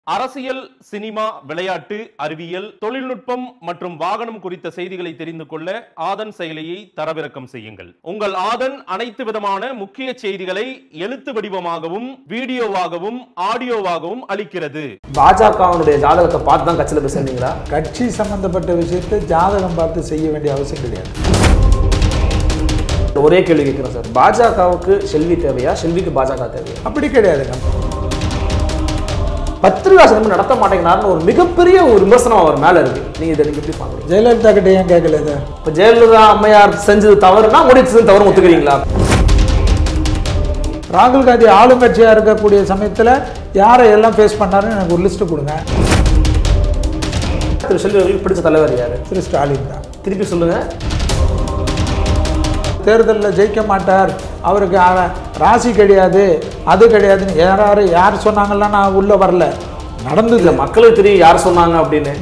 அரசியல் சினிமா விளையாட்டு அறிவியல் தொழில்நுட்பம் மற்றும் வாகனம் குறித்த செய்திகளை தெரிந்து கொள்ள ஆதன் செயலியை தரவிறக்கம் செய்யுங்கள் உங்கள் ஆதன் அனைத்து விதமான முக்கிய செய்திகளை எழுத்து வடிவமாகவும் வீடியோவாகவும் ஆடியோவாகவும் அளிக்கிறது பாஜகவினுடைய ஜாதகத்தை பார்த்து தான் கட்சியில் போய் சேர்ந்தீங்களா கட்சி சம்பந்தப்பட்ட விஷயத்தை ஜாதகம் பார்த்து செய்ய வேண்டிய அவசியம் கிடையாது ஒரே கேள்வி கேட்குறேன் சார் பாஜகவுக்கு செல்வி தேவையா செல்விக்கு பாஜக தேவையா அப்படி கிடையாதுங்க பத்திரிகா சினிமா நடத்த மாட்டேங்கிறாருன்னு ஒரு மிகப்பெரிய ஒரு விமர்சனம் அவர் மேல இருக்கு நீங்க இதை நீங்க எப்படி பார்க்குறீங்க ஜெயலலிதா கிட்ட ஏன் கேட்கல இதை இப்போ ஜெயலலிதா அம்மையார் செஞ்சது தவறுனா மோடி செஞ்சது தவறு ஒத்துக்கிறீங்களா ராகுல் காந்தி ஆளுங்கட்சியாக இருக்கக்கூடிய சமயத்தில் யாரை எல்லாம் ஃபேஸ் பண்ணாருன்னு எனக்கு ஒரு லிஸ்ட்டு கொடுங்க திரு செல்வி அவர்களுக்கு பிடிச்ச தலைவர் யாரு திரு ஸ்டாலின் தான் திருப்பி சொல்லுங்க தேர்தலில் ஜெயிக்க மாட்டார் அவருக்கு அ- ராசி கிடையாது அது கிடையாதுன்னு யாராரு யார் சொன்னாங்கலாம் நான் உள்ளே வரல நடந்தது இல்ல மக்களுக்கு தெரியும் யார் சொன்னாங்க அப்படின்னு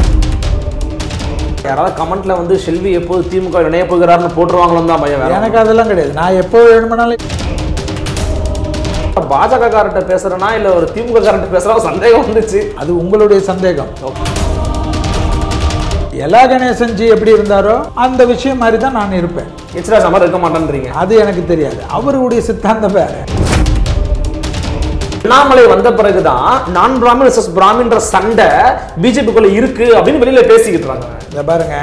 யாராவது கமெண்ட்ல வந்து செல்வி எப்போது திமுக இணைய போகிறாருன்னு போட்டுருவாங்களோ தான் பயம் வேற எனக்கு அதெல்லாம் கிடையாது நான் எப்போ வேணுமானாலும் பாஜக காரர்கிட்ட பேசுறேனா இல்ல ஒரு திமுக காரர்கிட்ட பேசுறா சந்தேகம் வந்துச்சு அது உங்களுடைய சந்தேகம் எல்லா கணேசன் ஜி எப்படி இருந்தாரோ அந்த விஷயம் மாதிரி தான் நான் இருப்பேன் எச்ராஜ் மாதிரி இருக்க மாட்டேன்றீங்க அது எனக்கு தெரியாது அவருடைய சித்தாந்தம் வேற அண்ணாமலை வந்த பிறகுதான் நான் பிராமின் vs பிராமின்ற சண்டை பிஜேபிக்குள்ள இருக்கு அப்படின்னு வெளியில பேசிக்கிட்டு இருக்காங்க இதை பாருங்க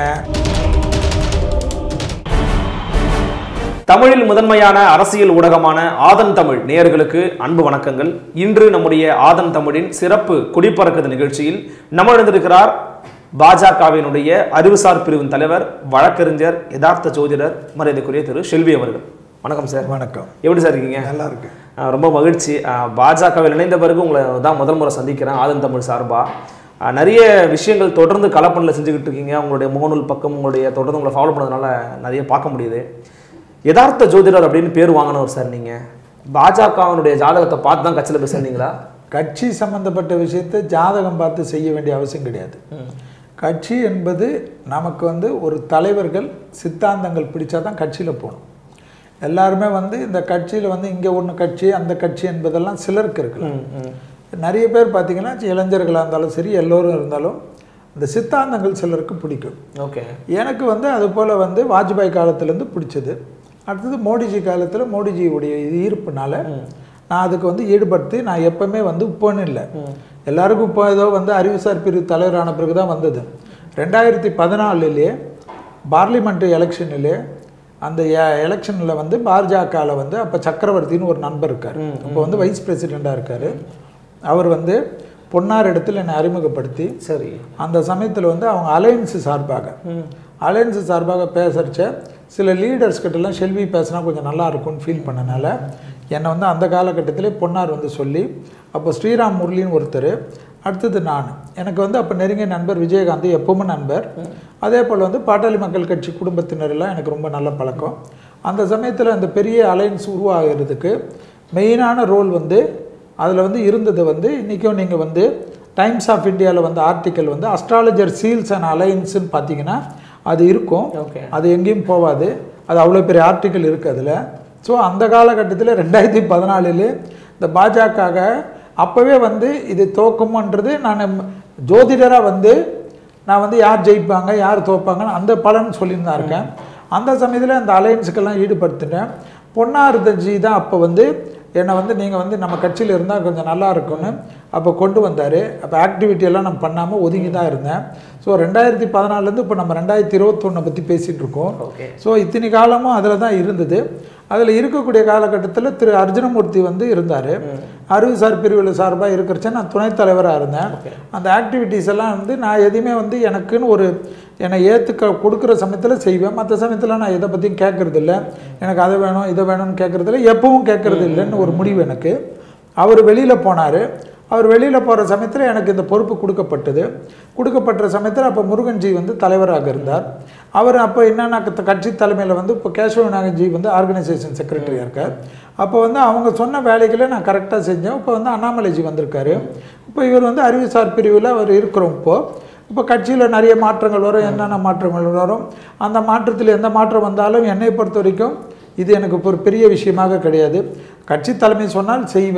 தமிழில் முதன்மையான அரசியல் ஊடகமான ஆதன் தமிழ் நேயர்களுக்கு அன்பு வணக்கங்கள் இன்று நம்முடைய ஆதன் தமிழின் சிறப்பு குடிப்பறக்குது நிகழ்ச்சியில் நம்மிடந்திருக்கிறார் பாஜகவினுடைய அறிவுசார் பிரிவின் தலைவர் வழக்கறிஞர் யதார்த்த ஜோதிடர் மரியாதைக்குரிய திரு செல்வி அவர்கள் வணக்கம் சார் வணக்கம் எப்படி சார் இருக்கீங்க நல்லா இருக்கு ஆஹ் ரொம்ப மகிழ்ச்சி ஆஹ் பாஜகவில் இணைந்த பிறகு உங்களை தான் முதல் முறை சந்திக்கிறேன் ஆதன் தமிழ் சார்பா ஆஹ் நிறைய விஷயங்கள் தொடர்ந்து கலப்பணில் செஞ்சுக்கிட்டு இருக்கீங்க உங்களுடைய முகநூல் பக்கம் உங்களுடைய தொடர்ந்து உங்களை ஃபாலோ பண்ணதுனால நிறைய பார்க்க முடியுது யதார்த்த ஜோதிடர் அப்படின்னு பேர் வாங்கினவர் சார் நீங்கள் பாஜகவினுடைய ஜாதகத்தை பார்த்து தான் கட்சியில் போய் சேர்ந்தீங்களா கட்சி சம்பந்தப்பட்ட விஷயத்தை ஜாதகம் பார்த்து செய்ய வேண்டிய அவசியம் கிடையாது கட்சி என்பது நமக்கு வந்து ஒரு தலைவர்கள் சித்தாந்தங்கள் பிடிச்சா தான் கட்சியில் போகணும் எல்லாருமே வந்து இந்த கட்சியில் வந்து இங்கே ஒன்று கட்சி அந்த கட்சி என்பதெல்லாம் சிலருக்கு இருக்கலாம் நிறைய பேர் பார்த்தீங்கன்னா இளைஞர்களாக இருந்தாலும் சரி எல்லோரும் இருந்தாலும் இந்த சித்தாந்தங்கள் சிலருக்கு பிடிக்கும் ஓகே எனக்கு வந்து அது போல் வந்து வாஜ்பாய் காலத்துலேருந்து பிடிச்சது அடுத்தது மோடிஜி காலத்தில் மோடிஜியுடைய இது ஈர்ப்புனால நான் அதுக்கு வந்து ஈடுபடுத்தி நான் எப்பவுமே வந்து இப்போன்னு இல்லை எல்லாருக்கும் இப்போ ஏதோ வந்து அறிவுசார் பிரிவு தலைவரான பிறகு தான் வந்தது ரெண்டாயிரத்தி பதினாலுலேயே பார்லிமெண்ட் எலெக்ஷனிலே அந்த எலெக்ஷனில் வந்து பாஜகவில் வந்து அப்போ சக்கரவர்த்தின்னு ஒரு நண்பர் இருக்கார் அப்போ வந்து வைஸ் பிரசிடெண்ட்டாக இருக்கார் அவர் வந்து பொன்னார் இடத்துல என்னை அறிமுகப்படுத்தி சரி அந்த சமயத்தில் வந்து அவங்க அலையன்ஸ் சார்பாக அலையன்ஸ் சார்பாக பேசுகிறச்ச சில லீடர்ஸ் கிட்டலாம் செல்வி பேசினா கொஞ்சம் நல்லா இருக்கும்னு ஃபீல் பண்ணனால என்னை வந்து அந்த காலகட்டத்திலே பொன்னார் வந்து சொல்லி அப்போ ஸ்ரீராம் முரளின்னு ஒருத்தர் அடுத்தது நான் எனக்கு வந்து அப்போ நெருங்கிய நண்பர் விஜயகாந்த் எப்பவுமே நண்பர் அதே போல் வந்து பாட்டாளி மக்கள் கட்சி குடும்பத்தினரெல்லாம் எனக்கு ரொம்ப நல்ல பழக்கம் அந்த சமயத்தில் அந்த பெரிய அலையன்ஸ் உருவாகிறதுக்கு மெயினான ரோல் வந்து அதில் வந்து இருந்தது வந்து இன்றைக்கும் நீங்கள் வந்து டைம்ஸ் ஆஃப் இந்தியாவில் வந்து ஆர்டிக்கல் வந்து அஸ்ட்ராலஜர் சீல்ஸ் அண்ட் அலையன்ஸ்னு பார்த்தீங்கன்னா அது இருக்கும் ஓகே அது எங்கேயும் போகாது அது அவ்வளோ பெரிய ஆர்டிக்கல் இருக்குது அதில் ஸோ அந்த காலகட்டத்தில் ரெண்டாயிரத்தி பதினாலில் இந்த பாஜக அப்போவே வந்து இது தோக்குமன்றது நான் ஜோதிடராக வந்து நான் வந்து யார் ஜெயிப்பாங்க யார் தோப்பாங்கன்னு அந்த பலன் சொல்லியிருந்தா இருக்கேன் அந்த சமயத்தில் அந்த அலையன்ஸுக்கெல்லாம் ஈடுபடுத்திட்டேன் பொன்னார்தஜி தான் அப்போ வந்து என்னை வந்து நீங்கள் வந்து நம்ம கட்சியில் இருந்தால் கொஞ்சம் நல்லா இருக்கும்னு அப்போ கொண்டு வந்தார் அப்போ ஆக்டிவிட்டி எல்லாம் நான் பண்ணாமல் ஒதுங்கி தான் இருந்தேன் ஸோ ரெண்டாயிரத்தி பதினாலேருந்து இப்போ நம்ம ரெண்டாயிரத்தி இருபத்தொன்னை பற்றி பேசிகிட்டு இருக்கோம் ஓகே ஸோ இத்தனை காலமும் அதில் தான் இருந்தது அதில் இருக்கக்கூடிய காலகட்டத்தில் திரு அர்ஜுனமூர்த்தி வந்து இருந்தார் அறிவுசார் பிரிவில் சார்பாக இருக்கிறச்ச நான் துணைத் தலைவராக இருந்தேன் அந்த ஆக்டிவிட்டீஸ் எல்லாம் வந்து நான் எதையுமே வந்து எனக்குன்னு ஒரு என்னை ஏற்றுக்க கொடுக்குற சமயத்தில் செய்வேன் மற்ற சமயத்தில் நான் எதை பற்றியும் கேட்கறது இல்ல எனக்கு அதை வேணும் இதை வேணும்னு கேட்கறது இல்லை எப்பவும் கேட்கறது இல்லைன்னு ஒரு முடிவு எனக்கு அவர் வெளியில் போனார் அவர் வெளியில் போகிற சமயத்தில் எனக்கு இந்த பொறுப்பு கொடுக்கப்பட்டது கொடுக்கப்பட்ட சமயத்தில் அப்போ முருகன்ஜி வந்து தலைவராக இருந்தார் அவர் அப்போ என்னன்னா க- கட்சி தலைமையில் வந்து இப்போ கேசவ விநாயகன்ஜி வந்து ஆர்கனைசேஷன் செக்ரட்டரியாக இருக்கார் அப்போ வந்து அவங்க சொன்ன வேலைகளை நான் கரெக்டாக செஞ்சேன் இப்போ வந்து அண்ணாமலைஜி வந்திருக்காரு இப்போ இவர் வந்து அறிவுசார் பிரிவில் அவர் இருக்கிறோம் இப்போது இப்போ கட்சியில் நிறைய மாற்றங்கள் வரும் என்னென்ன மாற்றங்கள் வரும் அந்த மாற்றத்தில் எந்த மாற்றம் வந்தாலும் என்னை பொறுத்த வரைக்கும் இது எனக்கு இப்போ ஒரு பெரிய விஷயமாக கிடையாது கட்சி தலைமை சொன்னால் செய்வேன்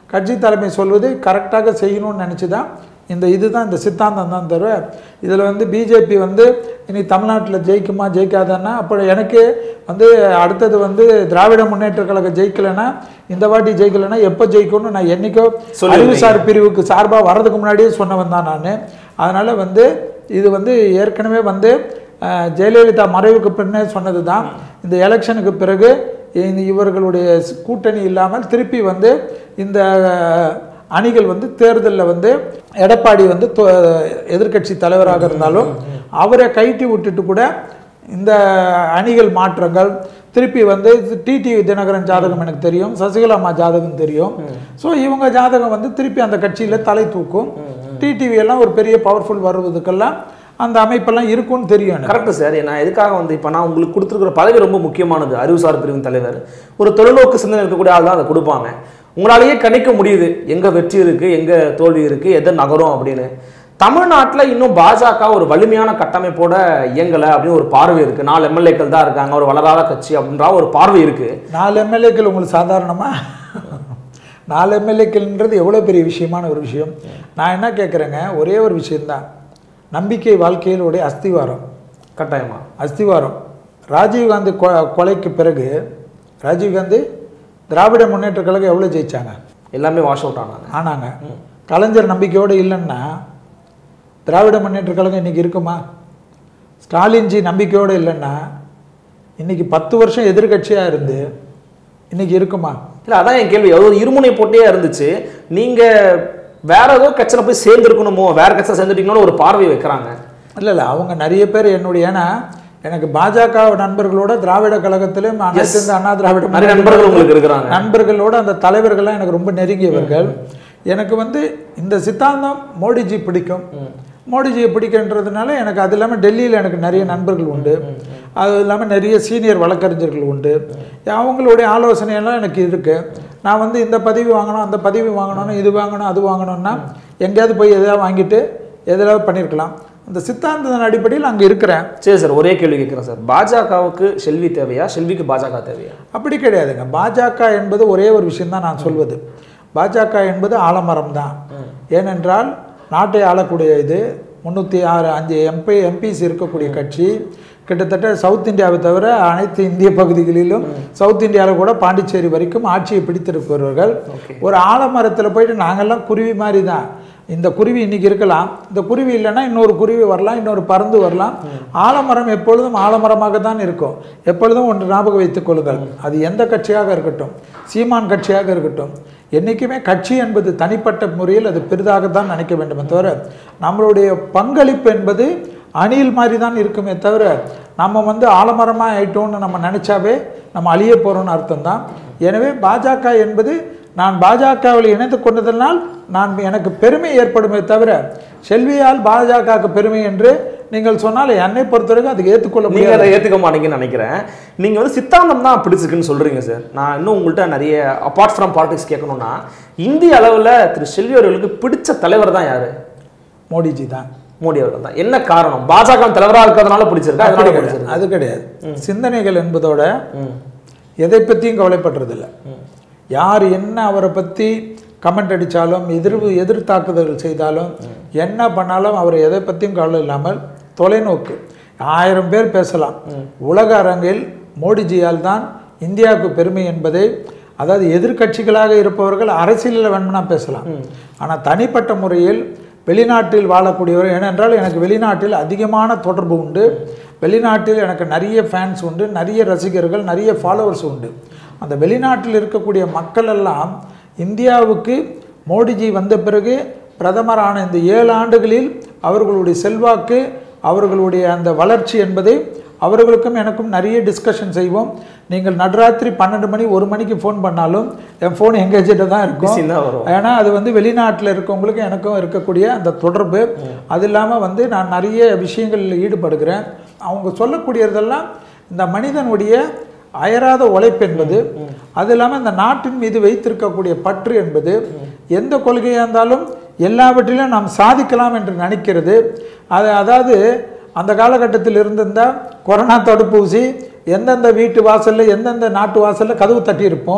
கட்சி தலைமை சொல்வது கரெக்டாக செய்யணும்னு நினச்சி தான் இந்த இதுதான் இந்த சித்தாந்தம் தான் தவிர இதில் வந்து பிஜேபி வந்து இனி தமிழ்நாட்டில் ஜெயிக்குமா ஜெயிக்காதான்னா அப்போ எனக்கு வந்து அடுத்தது வந்து திராவிட முன்னேற்ற கழகம் ஜெயிக்கலைன்னா இந்த வாட்டி ஜெயிக்கலைன்னா எப்போ ஜெயிக்கும்னு நான் என்னைக்கோ சொல்லிடுறீங்க. அறிவுசார் பிரிவுக்கு சார்பாக வர்றதுக்கு முன்னாடியே சொன்னவன் தான் நான் அதனால் வந்து இது வந்து ஏற்கனவே வந்து அஹ், ஜெயலலிதா மறைவுக்கு பின்னே சொன்னது தான் இந்த எலெக்ஷனுக்கு பிறகு இந்த இவர்களுடைய ஸ்- கூட்டணி இல்லாமல் திருப்பி வந்து இந்த அஹ், அணிகள் வந்து தேர்தலில் வந்து எடப்பாடி வந்து எதிர்க்கட்சி தலைவராக இருந்தாலும் அவரை கைட்டி விட்டுட்டு கூட இந்த அணிகள் மாற்றங்கள் திருப்பி வந்து டிடி தினகரன் ஜாதகம் எனக்கு தெரியும் சசிகலாமா ஜாதகம் தெரியும் ஸோ இவங்க ஜாதகம் வந்து திருப்பி அந்த கட்சியில் தலை தூக்கும் டிடிவி எல்லாம் ஒரு பெரிய பவர்ஃபுல் வருவதுக்கெல்லாம் அந்த அமைப்பெல்லாம் இருக்கும்னு தெரியும் எனக்கு. கரெக்ட் சார் நான் எதுக்காக வந்து இப்போ நான் உங்களுக்கு கொடுத்துருக்குற பதவி ரொம்ப முக்கியமானது அறிவுசார் பிரிவின் தலைவர் ஒரு தொழில்நோக்கு சிந்தனை இருக்கக்கூடிய ஆள் தான் அதை கொடுப்பாங்க உங்களாலேயே கணிக்க முடியுது எங்கே வெற்றி இருக்குது எங்கே தோல்வி இருக்குது எதை நகரும் அப்படின்னு தமிழ்நாட்டில் இன்னும் பாஜக ஒரு வலிமையான கட்டமைப்போட இயங்கலை அப்படின்னு ஒரு பார்வை இருக்குது நாலு எம்எல்ஏக்கள் தான் இருக்காங்க ஒரு வளராத கட்சி அப்படின்ற ஒரு பார்வை இருக்குது நாலு எம்எல்ஏக்கள் உங்களுக்கு சாதாரணமா நாலு எம்எல்ஏக்கள்ன்றது எவ்வளோ பெரிய விஷயமான ஒரு விஷயம் நான் என்ன கேட்குறேங்க ஒரே ஒரு விஷயம்தான் நம்பிக்கை வாழ்க்கையிலுடைய அஸ்திவாரம் கட்டாயமா அஸ்திவாரம் ராஜீவ்காந்தி கொ கொலைக்கு பிறகு ராஜீவ்காந்தி திராவிட முன்னேற்ற கழகம் எவ்வளோ ஜெயிச்சாங்க எல்லாமே வாஷ் அவுட் ஆனாங்க ஆனாங்க கலைஞர் நம்பிக்கையோடு இல்லைன்னா திராவிட முன்னேற்ற கழகம் இன்னைக்கு இருக்குமா ஸ்டாலின்ஜி நம்பிக்கையோடு இல்லைன்னா இன்னைக்கு பத்து வருஷம் எதிர்க்கட்சியாக இருந்து இன்னைக்கு இருக்குமா இல்லை அதான் என் கேள்வி அது ஒரு இருமுனை போட்டியே இருந்துச்சு நீங்கள் வேற ஏதோ கட்சியில் போய் சேர்ந்துருக்கணுமோ வேற கட்சியில் சேர்ந்துட்டீங்கன்னு ஒரு பார்வை வைக்கிறாங்க இல்லை இல்லை அவங்க நிறைய பேர் என்னுடைய ஏன்னா எனக்கு பாஜக நண்பர்களோட திராவிட கழகத்திலும் அனைத்து இந்த அண்ணா திராவிட நிறைய நண்பர்கள் உங்களுக்கு இருக்கிறாங்க நண்பர்களோட அந்த தலைவர்கள்லாம் எனக்கு ரொம்ப நெருங்கியவர்கள் எனக்கு வந்து இந்த சித்தாந்தம் மோடிஜி பிடிக்கும் மோடிஜியை பிடிக்கின்றதுனால எனக்கு அது இல்லாமல் டெல்லியில் எனக்கு நிறைய நண்பர்கள் உண்டு அது இல்லாமல் நிறைய சீனியர் வழக்கறிஞர்கள் உண்டு அவங்களுடைய ஆலோசனையெல்லாம் எனக்கு இருக்குது நான் வந்து இந்த பதவி வாங்கணும் அந்த பதவி வாங்கணும்னு இது வாங்கணும் அது வாங்கணும்னா எங்கேயாவது போய் எதாவது வாங்கிட்டு எதாவது பண்ணியிருக்கலாம் அந்த சித்தாந்தத்தின் அடிப்படையில் அங்கே இருக்கிறேன் சரி சார் ஒரே கேள்வி கேட்குறேன் சார் பாஜகவுக்கு செல்வி தேவையா செல்விக்கு பாஜக தேவையா அப்படி கிடையாதுங்க பாஜக என்பது ஒரே ஒரு விஷயம்தான் நான் சொல்வது பாஜக என்பது ஆலமரம் தான் ஏனென்றால் நாட்டை ஆளக்கூடிய இது முந்நூற்றி ஆறு அஞ்சு எம்பி எம்பிஸ் இருக்கக்கூடிய கட்சி கிட்டத்தட்ட சவுத் இந்தியாவை தவிர அனைத்து இந்திய பகுதிகளிலும் சவுத் இந்தியாவில் கூட பாண்டிச்சேரி வரைக்கும் ஆட்சியை பிடித்திருப்பவர்கள் ஒரு ஆலமரத்தில் போயிட்டு நாங்கெல்லாம் குருவி மாதிரி தான் இந்த குருவி இன்னைக்கு இருக்கலாம் இந்த குருவி இல்லைன்னா இன்னொரு குருவி வரலாம் இன்னொரு பறந்து வரலாம் ஆலமரம் எப்பொழுதும் ஆலமரமாக தான் இருக்கும் எப்பொழுதும் ஒன்று ஞாபகம் வைத்துக் கொள்ளுங்கள் அது எந்த கட்சியாக இருக்கட்டும் சீமான் கட்சியாக இருக்கட்டும் என்றைக்குமே கட்சி என்பது தனிப்பட்ட முறையில் அது பெரிதாக தான் நினைக்க வேண்டுமே தவிர நம்மளுடைய பங்களிப்பு என்பது அணில் மாதிரி தான் இருக்குமே தவிர நம்ம வந்து ஆலமரமாக ஆயிட்டோம்னு நம்ம நினச்சாவே நம்ம அழிய போகிறோம்னு அர்த்தம் தான் எனவே பாஜக என்பது நான் பாஜகவில் இணைந்து கொண்டதனால் நான் எனக்கு பெருமை ஏற்படுமே தவிர செல்வியால் பாஜகவுக்கு பெருமை என்று நீங்கள் சொன்னால் என்னை பொறுத்தவரைக்கும் அதுக்கு ஏற்றுக்கொள்ள நீங்க முடியாது அதை ஏத்துக்க மாட்டீங்கன்னு நினைக்கிறேன் நீங்க வந்து சித்தாந்தம் தான் பிடிச்சிருக்குன்னு சொல்றீங்க சார் நான் இன்னும் உங்கள்கிட்ட நிறைய அப்பார்ட் ஃப்ரம் பாலிடிக்ஸ் கேட்கணும்னா இந்திய அளவுல திரு செல்வி அவர்களுக்கு பிடிச்ச தலைவர் தான் யாரு மோடிஜி தான் மோடி அவர்கள் தான் என்ன காரணம் பாஜக தலைவரா இருக்கிறதுனால பிடிச்சிருக்கா அதனால அப்படி பிடிச்சிருக்கு கிடையாது. அது கிடையாது சிந்தனைகள் என்பதோட எதை பற்றியும் கவலைப்படுறதில்ல யார் என்ன அவரை பற்றி கமெண்ட் அடித்தாலும் எதிர்வு எதிர்த்தாக்குதல்கள் செய்தாலும் என்ன பண்ணாலும் அவர் எதை பற்றியும் கவலை இல்லாமல் தொலைநோக்கு ஆயிரம் பேர் பேசலாம் உலக அரங்கில் மோடிஜியால் தான் இந்தியாவுக்கு பெருமை என்பதை அதாவது எதிர்க்கட்சிகளாக இருப்பவர்கள் அரசியலில் வேணும்னா பேசலாம் ஆனால் தனிப்பட்ட முறையில் வெளிநாட்டில் வாழக்கூடியவர் ஏனென்றால் எனக்கு வெளிநாட்டில் அதிகமான தொடர்பு உண்டு வெளிநாட்டில் எனக்கு நிறைய ஃபேன்ஸ் உண்டு நிறைய ரசிகர்கள் நிறைய ஃபாலோவர்ஸ் உண்டு அந்த வெளிநாட்டில் இருக்கக்கூடிய மக்கள் எல்லாம் இந்தியாவுக்கு மோடிஜி வந்த பிறகு பிரதமரான இந்த ஏழு ஆண்டுகளில் அவர்களுடைய செல்வாக்கு அவர்களுடைய அந்த வளர்ச்சி என்பதை அவர்களுக்கும் எனக்கும் நிறைய டிஸ்கஷன் செய்வோம் நீங்கள் நடுராத்திரி பன்னெண்டு மணி ஒரு மணிக்கு ஃபோன் பண்ணாலும் என் ஃபோன் எங்கேஜிட்ட தான் இருக்கும் Busy தான் வரும் ஏன்னா அது வந்து வெளிநாட்டில் இருக்கவங்களுக்கும் எனக்கும் இருக்கக்கூடிய அந்த தொடர்பு அது இல்லாமல் வந்து நான் நிறைய விஷயங்களில் ஈடுபடுகிறேன் அவங்க சொல்லக்கூடியதெல்லாம் இந்த மனிதனுடைய அயராத உழைப்பு என்பது அது இல்லாமல் இந்த நாட்டின் மீது வைத்திருக்கக்கூடிய பற்று என்பது எந்த கொள்கையாக இருந்தாலும் எல்லாவற்றிலும் நாம் சாதிக்கலாம் என்று நினைக்கிறது அது அதாவது அந்த காலகட்டத்தில் இருந்திருந்தால் கொரோனா தடுப்பூசி எந்தெந்த வீட்டு வாசலில் எந்தெந்த நாட்டு வாசலில் கதவு தட்டியிருப்போம்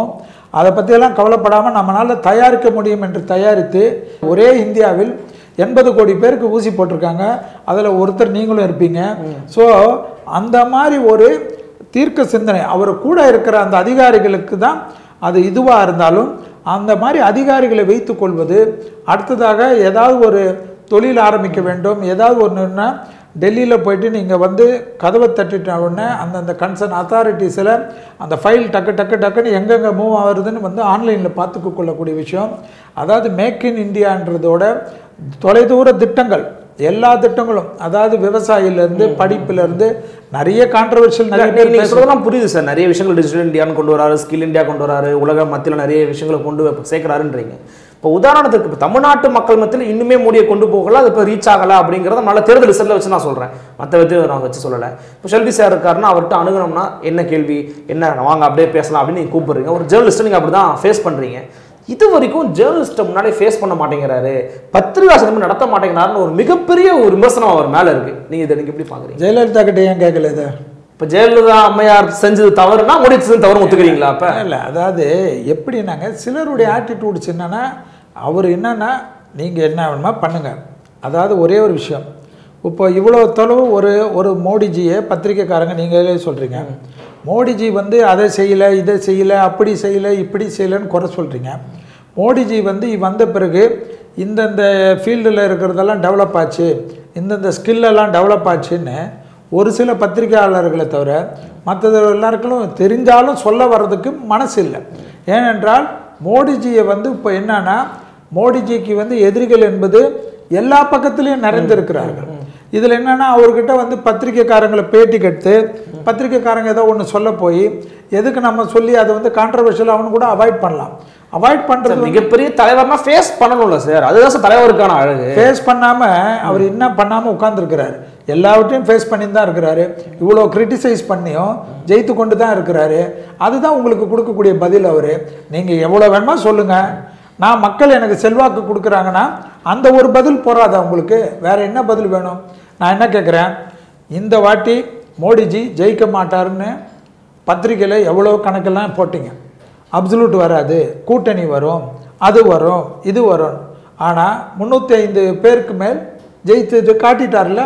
அதை பற்றியெல்லாம் கவலைப்படாமல் நம்மளால் தயாரிக்க முடியும் என்று தயாரித்து ஒரே இந்தியாவில் எண்பது கோடி பேருக்கு ஊசி போட்டிருக்காங்க அதில் ஒருத்தர் நீங்களும் இருப்பீங்க ஸோ அந்த மாதிரி ஒரு தீர்க்க சிந்தனை அவர் கூட இருக்கிற அந்த அதிகாரிகளுக்கு தான் அது இதுவாக இருந்தாலும் அந்த மாதிரி அதிகாரிகளை வைத்துக் கொள்வது அடுத்ததாக ஏதாவது ஒரு தொழில் ஆரம்பிக்க வேண்டும் ஏதாவது ஒன்றுன்னா டெல்லியில் போயிட்டு நீங்கள் வந்து கதவை தட்டிட்ட உடனே அந்தந்த கன்சர்ன் அத்தாரிட்டிஸில் அந்த ஃபைல் டக்கு டக்கு டக்குன்னு எங்கெங்கே மூவ் ஆகுதுன்னு வந்து ஆன்லைனில் பார்த்துக்க கொள்ளக்கூடிய விஷயம் அதாவது மேக் இன் இந்தியான்றதோட தொலைதூர திட்டங்கள் எல்லா திட்டங்களும் அதாவது விவசாயிலேருந்து படிப்புலேருந்து நிறைய கான்ட்ரவர்ஷியல் நிறைய பேர் நீங்க சொல்றதெல்லாம் புரியுது சார் நிறைய விஷயங்கள் டிஜிட்டல் இந்தியான்னு கொண்டு வராரு ஸ்கில் இந்தியா கொண்டு வராரு உலக மத்தியில் நிறைய விஷயங்களை கொண்டு வ- சேர்க்கறாருன்றீங்க இப்போ உதாரணத்துக்கு இப்போ தமிழ்நாட்டு மக்கள் மத்தியில் இன்னுமே மோடியை கொண்டு போகல அது இப்போ ரீச் ஆகல அப்படிங்கிறத நல்ல தேர்தல் ரிசல்ட்டில் வச்சு நான் சொல்றேன் மற்ற விதத்தை நான் வச்சு சொல்லலை இப்போ ஷெல்வி சார் இருக்காருன்னா அவர்கிட்ட அணுகணும்னா என்ன கேள்வி என்ன வாங்க அப்படியே பேசலாம் அப்படின்னு நீங்க கூப்பிடுறீங்க ஒரு ஜேர்னலிஸ்ட்டை நீங்கள் அப்படி தான் ஃபேஸ் பண்ணுறீங்க இது வரைக்கும் ஜேர்னலிஸ்ட்டை முன்னாடி ஃபேஸ் பண்ண மாட்டேங்கிறாரு பத்திரிகா சந்திப்பு நடத்த மாட்டேங்கிறாருன்னு ஒரு மிகப்பெரிய ஒரு விமர்சனம் அவர் மேலே இருக்கு நீங்க இதை நீங்க எப்படி பார்க்குறீங்க ஜெயலலிதா கிட்ட ஏன் கேட்கல இதை இப்போ ஜெயலலிதா அம்மையார் செஞ்சது தவறுனா மோடி செஞ்சது தவறு ஒத்துக்கிறீங்களா அப்ப இல்லை அதாவது எப்படின்னாங்க சிலருடைய ஆட்டிடியூட்ஸ் என்னன்னா அவர் என்னன்னா நீங்கள் என்ன வேணுமா பண்ணுங்க அதாவது ஒரே ஒரு விஷயம் இப்போ இவ்வளோ தொலைவு ஒரு ஒரு மோடிஜியை பத்திரிக்கைக்காரங்க நீங்களே சொல்கிறீங்க மோடிஜி வந்து அதை செய்யலை இதை செய்யலை அப்படி செய்யலை இப்படி செய்யலைன்னு குறை சொல்கிறீங்க மோடிஜி வந்து வந்த பிறகு இந்தந்த ஃபீல்டில் இருக்கிறதெல்லாம் டெவலப் ஆச்சு இந்தந்த ஸ்கில்லெல்லாம் டெவலப் ஆச்சுன்னு ஒரு சில பத்திரிகையாளர்களை தவிர மற்றது எல்லாருக்கும் தெரிஞ்சாலும் சொல்ல வர்றதுக்கு மனசு இல்லை ஏனென்றால் மோடிஜியை வந்து இப்போ என்னன்னா மோடிஜிக்கு வந்து எதிரிகள் என்பது எல்லா பக்கத்துலேயும் நிறைந்திருக்கிறார்கள் இதில் என்னன்னா அவர்கிட்ட வந்து பத்திரிக்கைக்காரங்களை பேட்டி கெடுத்து பத்திரிக்கைக்காரங்க ஏதோ ஒன்று சொல்ல போய் எதுக்கு நம்ம சொல்லி அதை வந்து கான்ட்ரவர்ஷியல் அவனு கூட அவாய்ட் பண்ணலாம் அவாய்ட் பண்ணுறது மிகப்பெரிய தலைவர்னா ஃபேஸ் பண்ணணும்ல சார் அதுதான் சார் தலைவருக்கான அழகு ஃபேஸ் பண்ணாம அவர் என்ன பண்ணாம உட்கார்ந்துருக்கிறாரு எல்லாவற்றையும் ஃபேஸ் பண்ணி தான் இருக்கிறாரு இவ்வளோ கிரிட்டிசைஸ் பண்ணியும் ஜெயித்து கொண்டு தான் இருக்கிறாரு அதுதான் உங்களுக்கு கொடுக்கக்கூடிய பதில் அவர் நீங்கள் எவ்வளோ வேணுமா சொல்லுங்க நான் மக்கள் எனக்கு செல்வாக்கு கொடுக்குறாங்கன்னா அந்த ஒரு பதில் போறாதா உங்களுக்கு வேற என்ன பதில் வேணும் நான் என்ன கேட்குறேன் இந்த வாட்டி மோடிஜி ஜெயிக்க மாட்டாருன்னு பத்திரிக்கையில் எவ்வளோ கணக்கெல்லாம் போட்டீங்க அப்சல்யூட் வராது கூட்டணி வரும் அது வரும் இது வரும் ஆனால் முந்நூற்றி ஐந்து பேருக்கு மேல் ஜெயித்து காட்டிட்டார்ல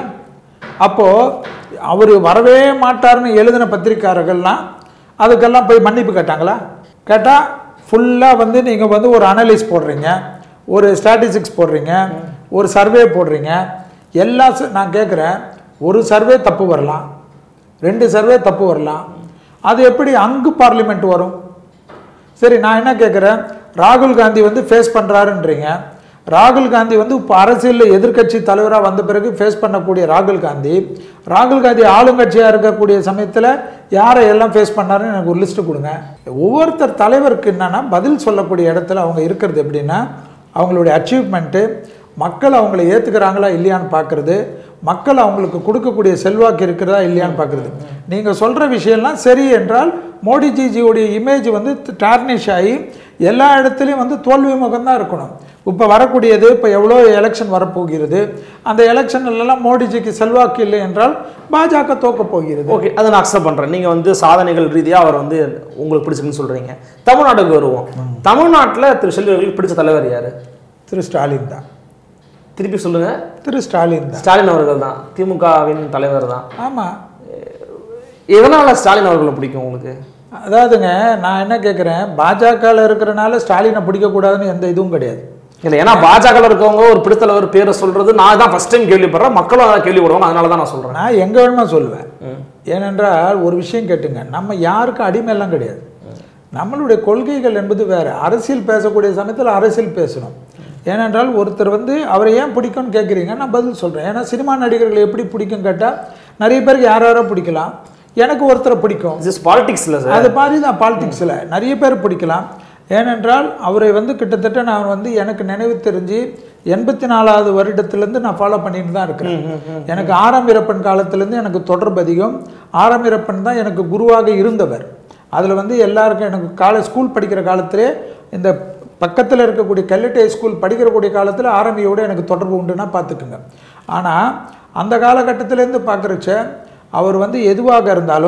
அப்போது அவர் வரவே மாட்டார்னு எழுதின பத்திரிக்காரர்கள்லாம் அதுக்கெல்லாம் போய் மன்னிப்பு கேட்டாங்களா கேட்டால் ஃபுல்லாக வந்து நீங்கள் வந்து ஒரு அனலிஸ் போடுறீங்க ஒரு ஸ்டாட்டிஸ்டிக்ஸ் போடுறீங்க ஒரு சர்வே போடுறீங்க எல்லா ச- நான் கேட்குறேன் ஒரு சர்வே தப்பு வரலாம் ரெண்டு சர்வே தப்பு வரலாம் அது எப்படி அங்கு பார்லிமெண்ட் வரும் சரி நான் என்ன கேட்குறேன் ராகுல் காந்தி வந்து ஃபேஸ் பண்ணுறாருன்றீங்க ராகுல் காந்தி வந்து இப்போ அரசியலில் எதிர்க்கட்சி தலைவராக வந்த பிறகு ஃபேஸ் பண்ணக்கூடிய ராகுல் காந்தி ராகுல் காந்தி ஆளுங்கட்சியாக இருக்கக்கூடிய சமயத்தில் யாரை எல்லாம் ஃபேஸ் பண்ணாருன்னு எனக்கு ஒரு லிஸ்ட்டு கொடுங்க ஒவ்வொருத்தர் தலைவருக்கு என்னன்னா பதில் சொல்லக்கூடிய இடத்துல அவங்க இருக்கிறது எப்படின்னா அவங்களுடைய அச்சீவ்மெண்ட்டு மக்கள் அவங்கள ஏற்றுக்கிறாங்களா இல்லையான்னு பார்க்குறது மக்கள் அவங்களுக்கு கொடுக்கக்கூடிய செல்வாக்கு இருக்கிறதா இல்லையான்னு பார்க்குறது நீங்கள் சொல்கிற விஷயம்லாம் சரி என்றால் மோடிஜிஜியோடைய இமேஜ் வந்து டார்னிஷ் ஆகி எல்லா இடத்துலையும் வந்து தோல்வி முகம்தான் இருக்கணும் இப்போ வரக்கூடியது இப்போ எவ்வளோ எலெக்ஷன் வரப்போகிறது அந்த எலெக்ஷன்லாம் மோடிஜிக்கு செல்வாக்கு இல்லை என்றால் பாஜக தோக்க போகிறது ஓகே அதை நான் அக்செப்ட் பண்றேன் நீங்க வந்து சாதனைகள் ரீதியா அவர் வந்து உங்களுக்கு பிடிச்சிருக்குன்னு சொல்றீங்க தமிழ்நாட்டுக்கு வருவோம் தமிழ்நாட்டுல திரு செல்வி அவர்களுக்கு பிடிச்ச தலைவர் யாரு திரு ஸ்டாலின் தான் திருப்பி சொல்லுங்க திரு ஸ்டாலின் தான் ஸ்டாலின் அவர்கள் தான் திமுகவின் தலைவர் தான் ஆமாம் எதனால ஸ்டாலின் அவர்களை பிடிக்கும் உங்களுக்கு அதாவதுங்க நான் என்ன கேட்குறேன் பாஜகவில் இருக்கிறனால ஸ்டாலினை பிடிக்கக்கூடாதுன்னு எந்த இதுவும் கிடையாது இல்லை ஏன்னா பாஜகவில் இருக்கவங்க ஒரு பிடித்தலைவர் பேரை சொல்றது நான் தான் ஃபர்ஸ்ட் டைம் கேள்விப்படுறேன் மக்களும் அதான் கேள்விப்படுவாங்க அதனால தான் நான் சொல்றேன் நான் எங்கே வேணுமா சொல்லுவேன் ஏனென்றால் ஒரு விஷயம் கேட்டுங்க நம்ம யாருக்கும் அடிமையெல்லாம் கிடையாது நம்மளுடைய கொள்கைகள் என்பது வேறு அரசியல் பேசக்கூடிய சமயத்தில் அரசியல் பேசணும் ஏனென்றால் ஒருத்தர் வந்து அவரை ஏன் பிடிக்கும்னு கேட்குறீங்க நான் பதில் சொல்கிறேன் ஏன்னா சினிமா நடிகர்களை எப்படி பிடிக்கும் கேட்டால் நிறைய பேருக்கு யார் யாரோ பிடிக்கலாம் எனக்கு ஒருத்தரை பிடிக்கும் இஸ் பாலிடிக்ஸ்ல சார் அது மாதிரி தான் பாலிடிக்ஸில் நிறைய பேர் பிடிக்கலாம் ஏனென்றால் அவரை வந்து கிட்டத்தட்ட நான் வந்து எனக்கு நினைவு தெரிஞ்சு எண்பத்தி நாலாவது வருடத்துலேருந்து நான் ஃபாலோ பண்ணிட்டு தான் இருக்கிறேன் எனக்கு ஆறாம் வீரப்பன் காலத்துலேருந்து எனக்கு தொடர்பு அதிகம் ஆறாம் வீரப்பன் தான் எனக்கு குருவாக இருந்தவர் அதில் வந்து எல்லாருக்கும் எனக்கு காலேஜ் ஸ்கூல் படிக்கிற காலத்திலே இந்த பக்கத்தில் இருக்கக்கூடிய கல்லட்டை ஸ்கூல் படிக்கிறக்கூடிய காலத்தில் ஆரம்பியோட எனக்கு தொடர்பு உண்டுன்னா பார்த்துக்குங்க ஆனால் அந்த காலகட்டத்திலேருந்து பார்க்குறச்ச அவர் வந்து எதுவாக இருந்தாலும்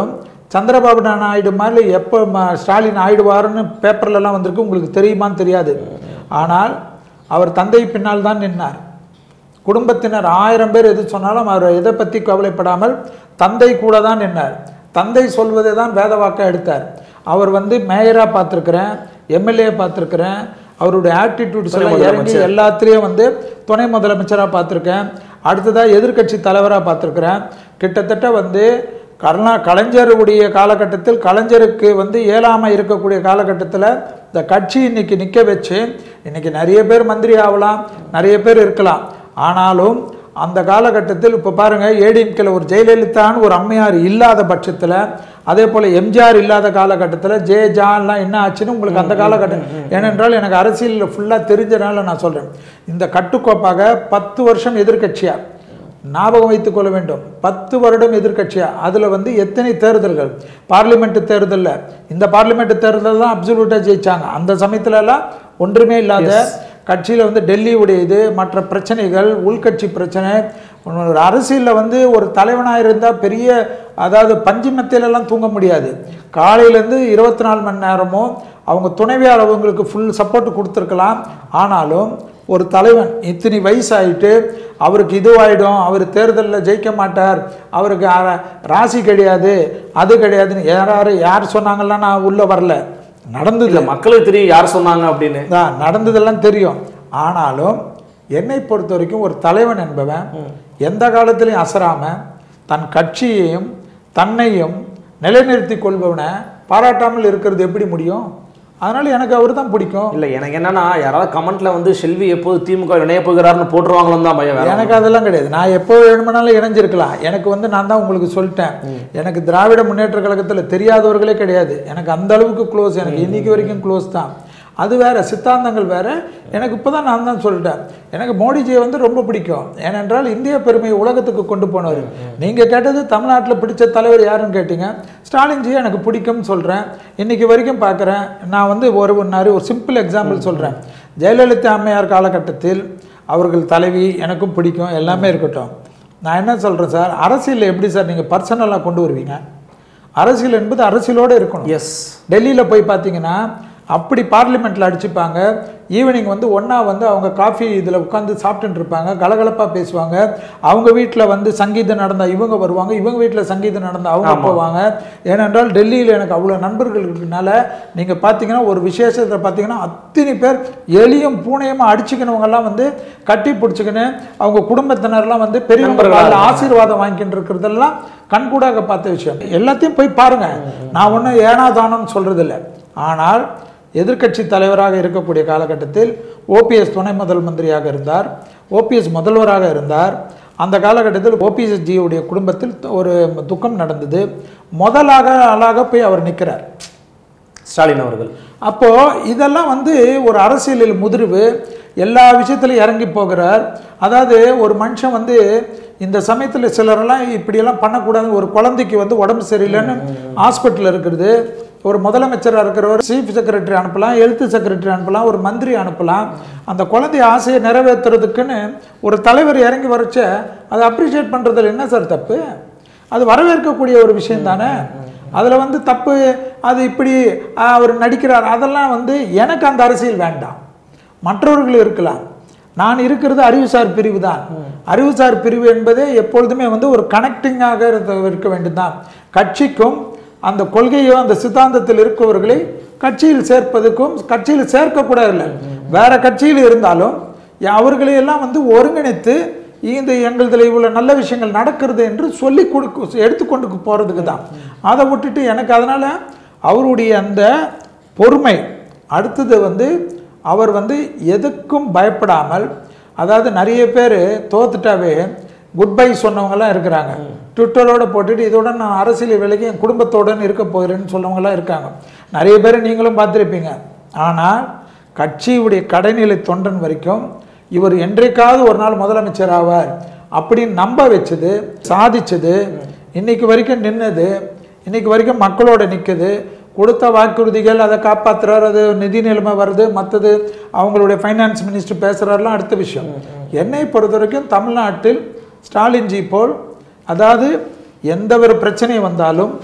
சந்திரபாபு நாயுடு மாதிரி எப்போ ம- ஸ்டாலின் ஆயிடுவாருன்னு பேப்பர்லலாம் வந்திருக்கு உங்களுக்கு தெரியுமான்னு தெரியாது ஆனால் அவர் தந்தை பின்னால் தான் நின்னார் குடும்பத்தினர் ஆயிரம் பேர் எது சொன்னாலும் அவர் எதை பற்றி கவலைப்படாமல் தந்தை கூட தான் நின்னார் தந்தை சொல்வதை தான் வேத வாக்கா எடுத்தார் அவர் வந்து மேயராக பார்த்துருக்குறேன் எம்எல்ஏ பார்த்துருக்குறேன் அவருடைய ஆட்டிடியூட்ஸ் எல்லாம் இறங்கி எல்லாத்துலேயும் வந்து துணை முதலமைச்சராக பார்த்துருக்கேன் அடுத்ததாக எதிர்க்கட்சி தலைவராக பார்த்துருக்குறேன் கிட்டத்தட்ட வந்து கருணா கலைஞருடைய காலகட்டத்தில் கலைஞருக்கு வந்து இயலாமை இருக்கக்கூடிய காலகட்டத்தில் இந்த கட்சி இன்னைக்கு நிற்க வச்சு இன்னைக்கு நிறைய பேர் மந்திரி ஆகலாம் நிறைய பேர் இருக்கலாம் ஆனாலும் அந்த காலகட்டத்தில் இப்போ பாருங்க ஏடிஎம்கேல ஒரு ஜெயலலிதான்னு ஒரு அம்மையார் இல்லாத பட்சத்தில் அதே போல் எம்ஜிஆர் இல்லாத காலகட்டத்தில் ஜே ஜான்லாம் என்ன ஆச்சுன்னு உங்களுக்கு அந்த காலகட்டம் ஏனென்றால் எனக்கு அரசியலில் ஃபுல்லாக தெரிஞ்சனால நான் சொல்கிறேன் இந்த கட்டுக்கோப்பாக பத்து வருஷம் எதிர்க்கட்சியாக ஞாபகம் வைத்துக் கொள்ள வேண்டும் பத்து வருடம் எதிர்க்கட்சியா அதில் வந்து எத்தனை தேர்தல்கள் பார்லிமெண்ட் தேர்தலில் இந்த பார்லிமெண்ட் தேர்தலில் தான் அப்சல்யூட்டாக ஜெயிச்சாங்க அந்த சமயத்துல எல்லாம் ஒன்றுமே இல்லாத கட்சியில் வந்து டெல்லியுடைய இது மற்ற பிரச்சனைகள் உள்கட்சி பிரச்சனை ஒரு அரசியலில் வந்து ஒரு தலைவனாக இருந்தால் பெரிய அதாவது பஞ்சு மெத்தையிலெல்லாம் தூங்க முடியாது காலையிலேருந்து இருபத்தி நாலு மணி நேரமும் அவங்க துணைவியார் அவங்களுக்கு ஃபுல் சப்போர்ட் கொடுத்துருக்கலாம் ஆனாலும் ஒரு தலைவன் இத்தனை வயசாயிட்டு அவருக்கு இதுவாயிடும் அவர் தேர்தலில் ஜெயிக்க மாட்டார் அவருக்கு அ- ராசி கிடையாது அது கிடையாதுன்னு யார் யார் சொன்னாங்கலாம் நான் உள்ளே வரல நடந்தது இல்ல மக்களுக்கு தெரியும் யார் சொன்னாங்க அப்படின்னு தான் நடந்ததெல்லாம் தெரியும் ஆனாலும் என்னை பொறுத்த வரைக்கும் ஒரு தலைவன் என்பவன் எந்த காலத்திலையும் அசராம தன் கட்சியையும் தன்னையும் நிலைநிறுத்தி கொள்பவனை பாராட்டாமல் இருக்கிறது எப்படி முடியும் அதனால எனக்கு அவர் தான் பிடிக்கும் இல்ல எனக்கு என்னன்னா யாராவது கமெண்ட்ல வந்து செல்வி எப்போது திமுக இணைய போகிறாருன்னு போட்டுருவாங்களோ தான் பயம் வேற எனக்கு அதெல்லாம் கிடையாது நான் எப்போ வேணுமானாலும் இணைஞ்சிருக்கலாம் எனக்கு வந்து நான் தான் உங்களுக்கு சொல்லிட்டேன் எனக்கு திராவிட முன்னேற்ற கழகத்தில் தெரியாதவர்களே கிடையாது எனக்கு அந்த அளவுக்கு க்ளோஸ் எனக்கு இன்னைக்கு வரைக்கும் க்ளோஸ் தான் அது வேற சித்தாந்தங்கள் வேற எனக்கு இப்போ தான் நான் தான் சொல்லிட்டேன் எனக்கு மோடிஜியை வந்து ரொம்ப பிடிக்கும் ஏனென்றால் இந்திய பெருமையை உலகத்துக்கு கொண்டு போனவர் நீங்கள் கேட்டது தமிழ்நாட்டில் பிடிச்ச தலைவர் யாருன்னு கேட்டீங்க ஸ்டாலின்ஜி எனக்கு பிடிக்கும்னு சொல்கிறேன் இன்னைக்கு வரைக்கும் பார்க்குறேன் நான் வந்து ஒரு ஒரு நிறைய ஒரு சிம்பிள் எக்ஸாம்பிள் சொல்கிறேன் ஜெயலலிதா அம்மையார் காலகட்டத்தில் அவர்கள் தலைவி எனக்கும் பிடிக்கும் எல்லாமே இருக்கட்டும் நான் என்ன சொல்கிறேன் சார் அரசியலில் எப்படி சார் நீங்கள் பர்சனலாக கொண்டு வருவீங்க அரசியல் என்பது அரசியலோடு இருக்கணும் எஸ் டெல்லியில் போய் பார்த்தீங்கன்னா அப்படி பார்லிமெண்ட்டில் அடிச்சுப்பாங்க ஈவினிங் வந்து ஒன்றா வந்து அவங்க காஃபி இதில் உட்காந்து சாப்பிட்டுட்டு இருப்பாங்க கலகலப்பாக பேசுவாங்க அவங்க வீட்டில் வந்து சங்கீதம் நடந்தால் இவங்க வருவாங்க இவங்க வீட்டில் சங்கீதம் நடந்தால் அவங்க போவாங்க ஏனென்றால் டெல்லியில் எனக்கு அவ்வளோ நண்பர்கள் இருக்கனால நீங்கள் பார்த்தீங்கன்னா ஒரு விசேஷத்தை பார்த்தீங்கன்னா அத்தனை பேர் எலியும் பூனையும் அடிச்சுக்கினவங்கெல்லாம் வந்து கட்டி பிடிச்சிக்கின்னு அவங்க குடும்பத்தினர்லாம் வந்து பெரியவங்க கால்ல ஆசீர்வாதம் வாங்கிட்டு இருக்கிறதெல்லாம் கண்கூடாக பார்த்த விஷயம் எல்லாத்தையும் போய் பாருங்க நான் ஒன்றும் ஏனாதானம்னு சொல்றது இல்லை ஆனால் எதிர்க்கட்சி தலைவராக இருக்கக்கூடிய காலகட்டத்தில் ஓபிஎஸ் துணை முதல் மந்திரியாக இருந்தார் ஓபிஎஸ் முதல்வராக இருந்தார் அந்த காலகட்டத்தில் ஓபிஎஸ் ஜியுடைய குடும்பத்தில் ஒரு துக்கம் நடந்தது முதலாக ஆளாக போய் அவர் நிற்கிறார் ஸ்டாலின் அவர்கள் அப்போ இதெல்லாம் வந்து ஒரு அரசியலில் முதிர்வு எல்லா விஷயத்திலும் இறங்கி போகிறார் அதாவது ஒரு மனுஷன் வந்து இந்த சமயத்தில் சிலரெல்லாம் இப்படியெல்லாம் பண்ணக்கூடாது ஒரு குழந்தைக்கு வந்து உடம்பு சரியில்லைன்னு ஹாஸ்பிட்டல் இருக்கிறது ஒரு முதலமைச்சராக இருக்கிறவர் சீஃப் செக்ரட்டரி அனுப்பலாம் ஹெல்த் செக்ரட்டரி அனுப்பலாம் ஒரு மந்திரி அனுப்பலாம் அந்த குழந்தை ஆசையை நிறைவேற்றுறதுக்குன்னு ஒரு தலைவர் இறங்கி வரச்ச அதை அப்ரிஷியேட் பண்ணுறதுல என்ன சார் தப்பு அது வரவேற்கக்கூடிய ஒரு விஷயம் தானே அதில் வந்து தப்பு அது இப்படி ஆ, அவர் நடிக்கிறார் அதெல்லாம் வந்து எனக்கு அந்த அரசியல் வேண்டாம் மற்றவர்கள் இருக்கலாம் நான் இருக்கிறது அறிவுசார் பிரிவு தான் அறிவுசார் பிரிவு என்பதே எப்பொழுதுமே வந்து ஒரு கனெக்டிங்காக இருக்க இருக்க வேண்டியதுதான் கட்சிக்கும் அந்த கொள்கையோ அந்த சித்தாந்தத்தில் இருக்கவர்களை கட்சியில் சேர்ப்பதற்கும் கட்சியில் சேர்க்கக்கூட இல்லை வேற கட்சியில் இருந்தாலும் அவர்களை எல்லாம் வந்து ஒருங்கிணைத்து இந்த எங்களதுல இவ்வளோ நல்ல விஷயங்கள் நடக்கிறது என்று சொல்லி கொடுக்க எடுத்துக்கொண்டு போகிறதுக்கு தான் அதை விட்டுட்டு எனக்கு அதனால் அவருடைய அந்த பொறுமை அடுத்தது வந்து அவர் வந்து எதுக்கும் பயப்படாமல் அதாவது நிறைய பேர் தோத்துட்டாவே குட் பை சொன்னவங்கலாம் இருக்கிறாங்க ட்விட்டரோட போட்டுட்டு இதோட நான் அரசியல் விலகி என் குடும்பத்தோடன் இருக்க போகிறேன்னு சொன்னவங்கலாம் இருக்காங்க நிறைய பேர் நீங்களும் பார்த்துருப்பீங்க ஆனால் கட்சியுடைய கடைநிலை தொண்டன் வரைக்கும் இவர் என்றைக்காவது ஒரு நாள் முதலமைச்சர் ஆவார் அப்படின்னு நம்ப வச்சது சாதிச்சது இன்னைக்கு வரைக்கும் நின்னது இன்னைக்கு வரைக்கும் மக்களோட நிற்குது கொடுத்த வாக்குறுதிகள் அதை காப்பாத்துறாரு அது நிதி நிலைமை வருது மற்றது அவங்களுடைய ஃபைனான்ஸ் மினிஸ்டர் பேசுகிறாரெலாம் அடுத்த விஷயம் என்னை பொறுத்த வரைக்கும் தமிழ்நாட்டில் ஸ்டாலின்ஜி போல் அதாவது எந்த ஒரு பிரச்சனை வந்தாலும்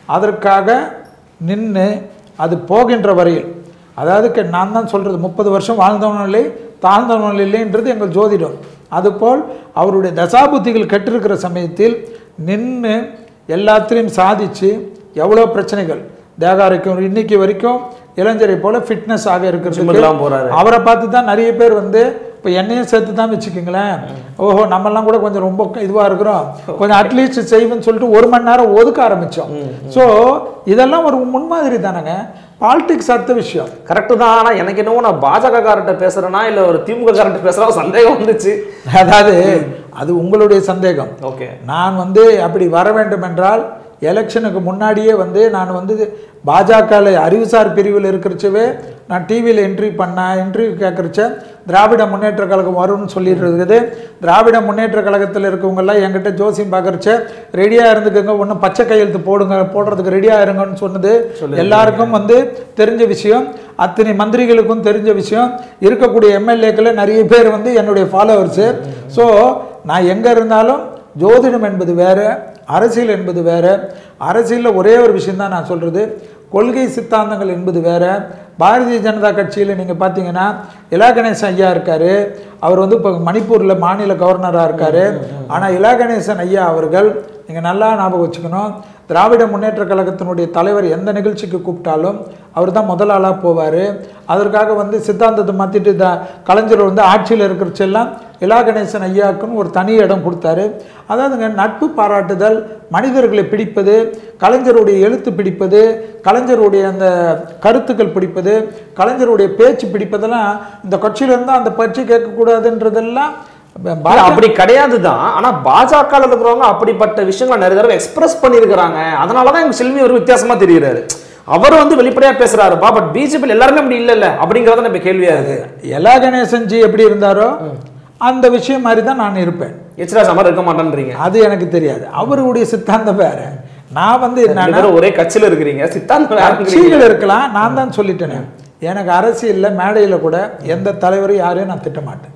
அதற்காக நின்று அது போகின்ற வரையில் அதாவது க- நான் தான் சொல்கிறது முப்பது வருஷம் வாழ்ந்தவனும் இல்லை தாழ்ந்தவனும் இல்லைன்றது எங்கள் ஜோதிடம் அதுபோல் அவருடைய தசாபுத்திகள் கெட்டிருக்கிற சமயத்தில் நின்று எல்லாத்திலையும் சாதிச்சு எவ்வளோ பிரச்சனைகள் தேகாரிக்கும் இன்னைக்கு வரைக்கும் இளைஞரை போல ஃபிட்னஸ் ஆக இருக்கிறது ஜிம்முக்கெல்லாம் போறாரு. அவரை பார்த்து தான் நிறைய பேர் வந்து இப்போ என்னையும் சேர்த்து தான் வச்சுக்கோங்களேன் ஓஹோ நம்மெல்லாம் கூட கொஞ்சம் ரொம்ப இதுவாக இருக்கிறோம் கொஞ்சம் அட்லீஸ்ட் செய்வேன்னு சொல்லிட்டு ஒரு மணி நேரம் ஒதுக்க ஆரம்பித்தோம் ஸோ இதெல்லாம் ஒரு முன்மாதிரி தானேங்க பாலிடிக்ஸ் அடுத்த விஷயம் கரெக்டு தான் ஆனால் எனக்கு என்னவோ நான் பாஜக காரர்கிட்ட பேசுறேனா இல்லை ஒரு திமுக காரர்கிட்ட பேசுறா சந்தேகம் வந்துச்சு அதாவது அது உங்களுடைய சந்தேகம் ஓகே நான் வந்து அப்படி வர வேண்டும் என்றால் எலெக்ஷனுக்கு முன்னாடியே வந்து நான் வந்து பாஜகவில் அறிவுசார் பிரிவில் இருக்கிறச்சவே நான் டிவியில் என்ட்ரி பண்ணேன் இன்டர்வியூ கேட்குறச்ச திராவிட முன்னேற்ற கழகம் வரும்னு சொல்லிட்டு இருக்குது திராவிட முன்னேற்ற கழகத்தில் இருக்கவங்கெல்லாம் என்கிட்ட ஜோசியம் பார்க்குறச்ச ரெடியாக இருந்துக்கோங்க ஒன்றும் பச்சை கையெழுத்து போடுங்க போடுறதுக்கு ரெடியாக இருங்கன்னு சொன்னது எல்லாருக்கும் வந்து தெரிஞ்ச விஷயம் அத்தனை மந்திரிகளுக்கும் தெரிஞ்ச விஷயம் இருக்கக்கூடிய எம்எல்ஏக்களில் நிறைய பேர் வந்து என்னுடைய ஃபாலோவர்ஸு ஸோ நான் எங்கே இருந்தாலும் ஜோதிடம் என்பது வேறு அரசியல் என்பது வேறு அரசியலில் ஒரே ஒரு விஷயம்தான் நான் சொல்கிறது கொள்கை சித்தாந்தங்கள் என்பது வேற பாரதிய ஜனதா கட்சியில் நீங்கள் பார்த்தீங்கன்னா இலா கணேசன் ஐயா இருக்கார் அவர் வந்து இப்போ மணிப்பூரில் மாநில கவர்னராக இருக்கார் ஆனால் இலா கணேசன் ஐயா அவர்கள் நீங்கள் நல்லா ஞாபகம் வச்சுக்கணும் திராவிட முன்னேற்ற கழகத்தினுடைய தலைவர் எந்த நிகழ்ச்சிக்கு கூப்பிட்டாலும் அவர் தான் முதல் ஆளாக போவார் அதற்காக வந்து சித்தாந்தத்தை மாற்றிட்டு த கலைஞர் வந்து ஆட்சியில் இருக்கிறச்செல்லாம் இலா கணேசன் ஐயாவுக்குன்னு ஒரு தனி இடம் கொடுத்தாரு அதாவதுங்க நட்பு பாராட்டுதல் மனிதர்களை பிடிப்பது கலைஞருடைய எழுத்து பிடிப்பது கலைஞருடைய அந்த கருத்துக்கள் பிடிப்பது கலைஞருடைய பேச்சு பிடிப்பதெல்லாம் இந்த கட்சியில இருந்தால் அந்த கட்சி கேட்கக்கூடாதுன்றதெல்லாம் இல்ல, அப்படி கிடையாது தான் ஆனா பாஜக இருக்கிறவங்க அப்படிப்பட்ட விஷயங்களை நிறைய தடவை எக்ஸ்பிரஸ் பண்ணியிருக்கிறாங்க அதனாலதான் எங்க செல்வி ஒரு வித்தியாசமா தெரியுறாரு அவர் வந்து வெளிப்படையா பேசுறாருப்பா பட் பிஜேபி எல்லாருமே அப்படி இல்ல இல்ல அப்படிங்கறத நம்ம கேள்வியா இருக்கு எலா கணேசன் ஜி எப்படி இருந்தாரோ அந்த விஷயம் மாதிரி தான் நான் இருப்பேன் எச்ரா சமர் இருக்க மாட்டேன்றீங்க அது எனக்கு தெரியாது அவருடைய சித்தாந்தம் வேற நான் வந்து ரெண்டு என்னன்னா பேரும் ஒரே கட்சியில இருக்கிறீங்க சித்தாந்தம் வேறங்கிறீங்க. கட்சிகள் இருக்கலாம் நான் தான் சொல்லிட்டேனே எனக்கு அரசியல்ல மேடையில கூட எந்த தலைவரும் யாரையும் நான் திட்ட மாட்டேன்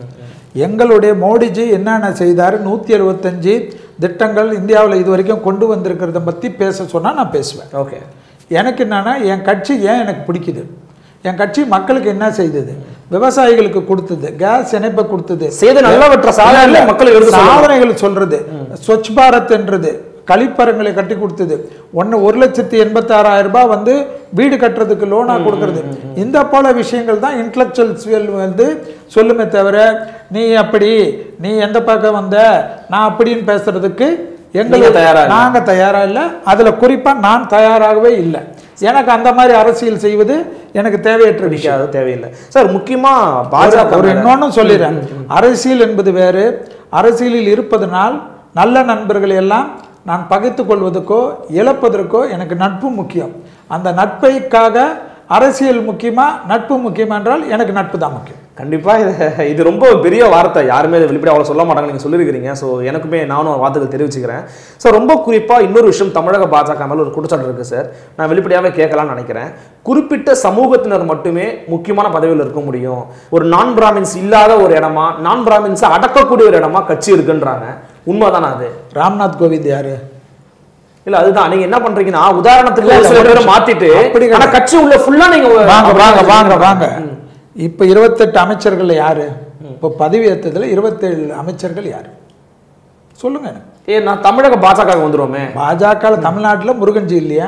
எங்களுடைய மோடிஜி என்னென்ன செய்தார் நூற்றி எழுபத்தஞ்சு திட்டங்கள் இந்தியாவில் இது வரைக்கும் கொண்டு வந்திருக்கிறத பற்றி பேச சொன்னால் நான் பேசுவேன் ஓகே எனக்கு என்னன்னா என் கட்சி ஏன் எனக்கு பிடிக்குது என் கட்சி மக்களுக்கு என்ன செய்தது விவசாயிகளுக்கு கொடுத்தது கேஸ் இணைப்பை கொடுத்தது செய்த நல்லவற்ற சாதனைகளை மக்களுக்கு எடுத்து சொல்லணும். சாதனைகள் சொல்றது ஸ்வச் பாரத் என்றது கழிப்பறங்களை கட்டி கொடுத்தது ஒன்று ஒரு லட்சத்தி எண்பத்தாறாயிரம் ரூபாய் வந்து வீடு கட்டுறதுக்கு லோனா கொடுக்கறது இந்த போல விஷயங்கள் தான் இன்டலெக்சுவல் வந்து சொல்லுமே தவிர நீ அப்படி நீ எந்த பக்கம் வந்த நான் அப்படின்னு பேசுறதுக்கு நீங்க எங்களுக்கு தயாரா இல்ல. நாங்க தயாரா இல்லை அதுல குறிப்பா நான் தயாராகவே இல்லை எனக்கு அந்த மாதிரி அரசியல் செய்வது எனக்கு தேவையற்ற விஷயம் பிடிக்காது தேவையில்லை சார் முக்கியமா ஒரு- பாஜக ஒரு இன்னொன்னும் சொல்லிடுறேன் அரசியல் என்பது வேறு அரசியலில் இருப்பதனால் நல்ல நண்பர்களை எல்லாம் நான் பகைத்துக் கொள்வதற்கோ இழப்பதற்கோ எனக்கு நட்பு முக்கியம் அந்த நட்பைக்காக அரசியல் முக்கியமா நட்பு முக்கியமா என்றால் எனக்கு நட்பு தான் முக்கியம் கண்டிப்பா இது இது ரொம்ப பெரிய வார்த்தை யாருமே இதை வெளிப்படையா அவ்வளோ சொல்ல மாட்டாங்க நீங்க சொல்லியிருக்கிறீங்க ஸோ எனக்குமே நானும் வார்த்தைகள் தெரிவிச்சுக்கிறேன் ஸோ ரொம்ப குறிப்பா இன்னொரு விஷயம் தமிழக பாஜக மேல ஒரு குற்றச்சாட்டு இருக்கு சார் நான் வெளிப்படையாவே கேட்கலாம்னு நினைக்கிறேன் குறிப்பிட்ட சமூகத்தினர் மட்டுமே முக்கியமான பதவியில் இருக்க முடியும் ஒரு நான் பிராமின்ஸ் இல்லாத ஒரு இடமா நான் பிராமின்ஸை அடக்கக்கூடிய ஒரு இடமா கட்சி இருக்குன்றாங்க உண்மைதானா அது ராம்நாத் கோவிந்த் யாரு இல்ல அதுதான் நீங்க என்ன பண்றீங்கன்னா உதாரணத்துக்கு இல்ல, ஒரு சில ஒரு பேரை நிமிஷம். மாத்திட்டு அப்படி ஆனா கிடையாது. கட்சி உள்ள ஃபுல்லா நீங்க வாங்க வாங்க வாங்க வாங்க இப்ப இருபத்தெட்டு அமைச்சர்கள் யாரு இப்போ பதவி ஏற்றதுல இருபத்தேழு அமைச்சர்கள் யாரு சொல்லுங்க எனக்கு ஏ நான் தமிழக பாஜக வந்துருவோமே பாஜக தமிழ்நாட்டுல முருகன்ஜி இல்லையா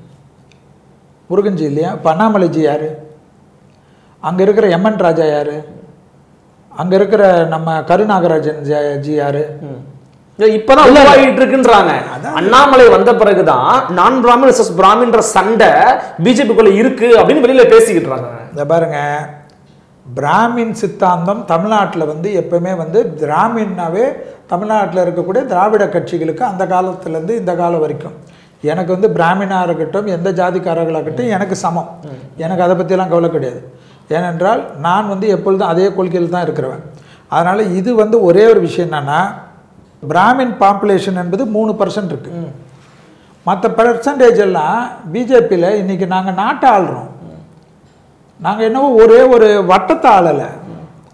முருகன்ஜி இல்லையா இப்போ அண்ணாமலைஜி யாரு அங்க இருக்கிற எம்என் ராஜா யாரு அங்க இருக்கிற நம்ம கருநாகராஜன் ஜி- ஜி யாரு இல்ல, இப்பதான் உருவாகிட்டு இருக்குன்றாங்க அண்ணாமலை வந்த பிறகுதான் நான் பிராமின் versus பிராமின்ற சண்டை பிஜேபிக்குள்ள இருக்கு அப்படின்னு வெளியில பேசிக்கிட்டு இருக்காங்க இந்த பாருங்க பிராமின் சித்தாந்தம் தமிழ்நாட்டில் வந்து எப்பவுமே வந்து பிராமின்னாவே தமிழ்நாட்டில் இருக்கக்கூடிய திராவிட கட்சிகளுக்கு அந்த காலத்துலேருந்து இந்த காலம் வரைக்கும் எனக்கு வந்து பிராமினாக இருக்கட்டும் எந்த ஜாதிக்காரர்களாக இருக்கட்டும் எனக்கு சமம் எனக்கு அதை பற்றியெல்லாம் கவலை கிடையாது ஏனென்றால் நான் வந்து எப்பொழுதும் அதே கொள்கையில் தான் இருக்கிறவன் அதனால் இது வந்து ஒரே ஒரு விஷயம் என்னன்னா பிராமின் பாப்புலேஷன் என்பது மூணு பர்சன்ட் இருக்கு மற்ற பர்சன்டேஜ் எல்லாம் பிஜேபியில் இன்னைக்கு நாங்கள் நாட்டை ஆள்றோம் நாங்கள் என்னவோ ஒரே ஒரு வட்டத்தை ஆளலை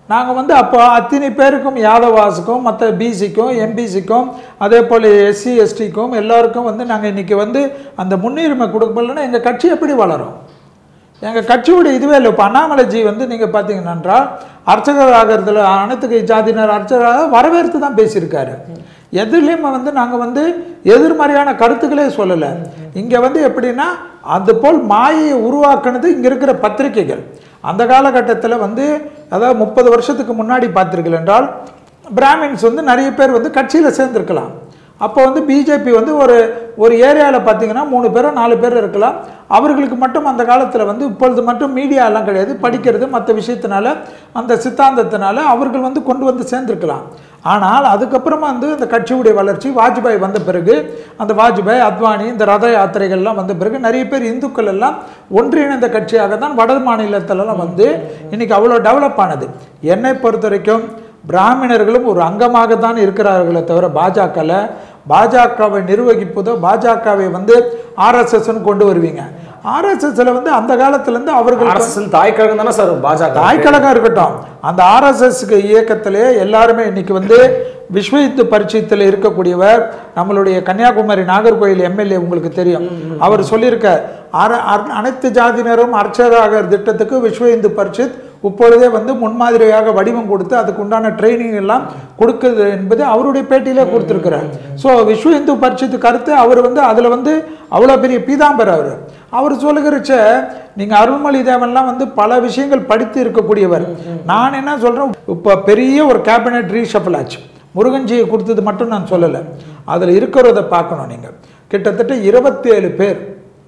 நாங்கள் வந்து அப்போ அத்தனை பேருக்கும் யாதவாஸுக்கும் மற்ற பிசிக்கும் எம்பிசிக்கும் அதே போல் எஸ்சி எஸ்டிக்கும் எல்லாருக்கும் வந்து நாங்கள் இன்றைக்கி வந்து அந்த முன்னுரிமை கொடுக்கலன்னா எங்கள் கட்சி எப்படி வளரும் எங்கள் கட்சியோட இதுவே இல்லை இப்போ அண்ணாமலைஜி வந்து நீங்கள் பார்த்தீங்கன்னா அர்ச்சகர் ஆகிறதுல அனைத்து ஜாதியினர் அர்ச்சகராக வரவேற்று தான் பேசியிருக்காரு எதுலேயுமே வந்து நாங்கள் வந்து எதிர்மறையான கருத்துக்களே சொல்லலை இங்கே வந்து எப்படின்னா அது போல் மாயையை உருவாக்குனது இங்கே இருக்கிற பத்திரிகைகள் அந்த காலகட்டத்தில் வந்து அதாவது முப்பது வருஷத்துக்கு முன்னாடி பார்த்தீர்கள் என்றால் பிராமின்ஸ் வந்து நிறைய பேர் வந்து கட்சியில் சேர்ந்துருக்கலாம் அப்போ வந்து பிஜேபி வந்து ஒரு ஒரு ஏரியாவில் பார்த்தீங்கன்னா மூணு பேரோ நாலு பேர் இருக்கலாம் அவர்களுக்கு மட்டும் அந்த காலத்தில் வந்து இப்பொழுது மட்டும் மீடியாலாம் கிடையாது படிக்கிறது மற்ற விஷயத்தினால அந்த சித்தாந்தத்தினால அவர்கள் வந்து கொண்டு வந்து சேர்ந்துருக்கலாம் ஆனால் அதுக்கப்புறமா வந்து இந்த கட்சியுடைய வளர்ச்சி வாஜ்பாய் வந்த பிறகு அந்த வாஜ்பாய் அத்வானி இந்த ரத யாத்திரைகள்லாம் வந்த பிறகு நிறைய பேர் இந்துக்கள் எல்லாம் ஒன்றிணைந்த கட்சியாக தான் வட மாநிலத்திலலாம் வந்து இன்னைக்கு அவ்வளோ டெவலப் ஆனது என்னை பொறுத்த வரைக்கும் பிராமணர்களும் ஒரு அங்கமாக தான் இருக்கிறார்களே தவிர பாஜகவில் பாஜகவை நிர்வகிப்பதோ பாஜகவை வந்து ஆர்எஸ்எஸ்ன்னு கொண்டு வருவீங்க ஆர்எஸ்எஸ்ல வந்து அந்த காலத்துலேருந்து அவர்கள் அரசின் தாய்க்கழகம் தானே சார் பாஜக தாய்க்கழகம் இருக்கட்டும் அந்த ஆர்எஸ்எஸ்க்கு இயக்கத்திலே எல்லாருமே இன்னைக்கு வந்து விஸ்வ இந்து பரிச்சயத்தில் இருக்கக்கூடியவர் நம்மளுடைய கன்னியாகுமரி நாகர்கோயில் எம்எல்ஏ உங்களுக்கு தெரியும் அவர் சொல்லியிருக்க அர- அர- அனைத்து ஜாதியினரும் அர்ச்சகராக திட்டத்துக்கு விஸ்வ இந்து பரிஷத் இப்பொழுதே வந்து முன்மாதிரியாக வடிவம் கொடுத்து அதுக்கு உண்டான ட்ரைனிங் எல்லாம் கொடுக்குது என்பது அவருடைய பேட்டியிலே கொடுத்துருக்கிறார் ஸோ விஸ்வ இந்து பரிஷத்து கருத்து அவர் வந்து அதில் வந்து அவ்வளோ பெரிய பீதாம்பர் அவர் அவர் சொல்லுகிறச்ச நீங்கள் அருள்மொழி தேவன்லாம் வந்து பல விஷயங்கள் படித்து இருக்கக்கூடியவர் நான் என்ன சொல்கிறேன் இப்போ பெரிய ஒரு கேபினட் ரீஷஃபிள் ஆச்சு முருகன்ஜியை கொடுத்தது மட்டும் நான் சொல்லலை அதில் இருக்கிறத பார்க்கணும் நீங்கள் கிட்டத்தட்ட இருபத்தி ஏழு பேர்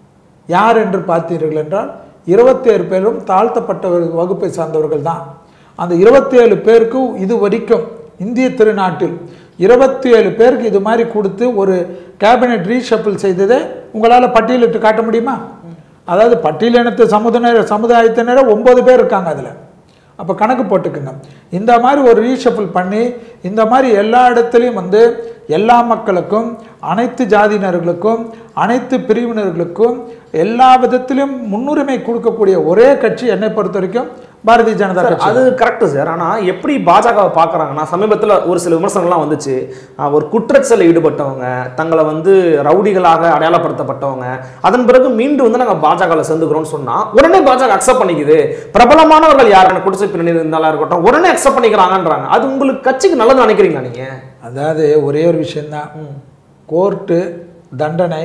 யார் என்று பார்த்தீர்கள் என்றால் இருபத்தேழு பேரும் தாழ்த்தப்பட்ட வகுப்பை சார்ந்தவர்கள் தான் அந்த இருபத்தேழு பேருக்கு இது வரைக்கும் இந்திய திருநாட்டில் இருபத்தி ஏழு பேருக்கு இது மாதிரி கொடுத்து ஒரு கேபினட் ரீஷஃபிள் செய்ததை உங்களால் பட்டியலிட்டு காட்ட முடியுமா அதாவது பட்டியலினத்து சமுதாய சமுதாயத்தினர ஒன்பது பேர் இருக்காங்க அதில் அப்போ கணக்கு போட்டுக்குங்க இந்த மாதிரி ஒரு ரீஷஃபிள் பண்ணி இந்த மாதிரி எல்லா இடத்துலையும் வந்து எல்லா மக்களுக்கும் அனைத்து ஜாதியினர்களுக்கும் அனைத்து பிரிவினர்களுக்கும் எல்லா விதத்திலும் முன்னுரிமை கொடுக்கக்கூடிய ஒரே கட்சி என்னை பொறுத்த வரைக்கும் பாரதிய ஜனதா சார், கட்சி அது கரெக்ட் சார் ஆனா எப்படி பாஜகவை பார்க்கறாங்கன்னா சமீபத்துல ஒரு சில விமர்சனங்கள்லாம் வந்துச்சு ஆஹ் ஒரு குற்றச்செயலில் ஈடுபட்டவங்க தங்களை வந்து ரவுடிகளாக அடையாளப்படுத்தப்பட்டவங்க அதன் பிறகு மீண்டும் வந்து நாங்க பாஜகவில் சேர்ந்துக்கிறோம்னு சொன்னா உடனே பாஜக அக்செப்ட் பண்ணிக்குது பிரபலமானவர்கள் யாரான குடிசை பின்னணி இருந்தாலும் இருக்கட்டும் உடனே அக்செப்ட் பண்ணிக்கிறாங்கன்றாங்க அது உங்களுக்கு கட்சிக்கு நல்லது நினைக்கிறீங்களா நீங்க அதாவது ஒரே ஒரு விஷயந்தான் கோர்ட்டு தண்டனை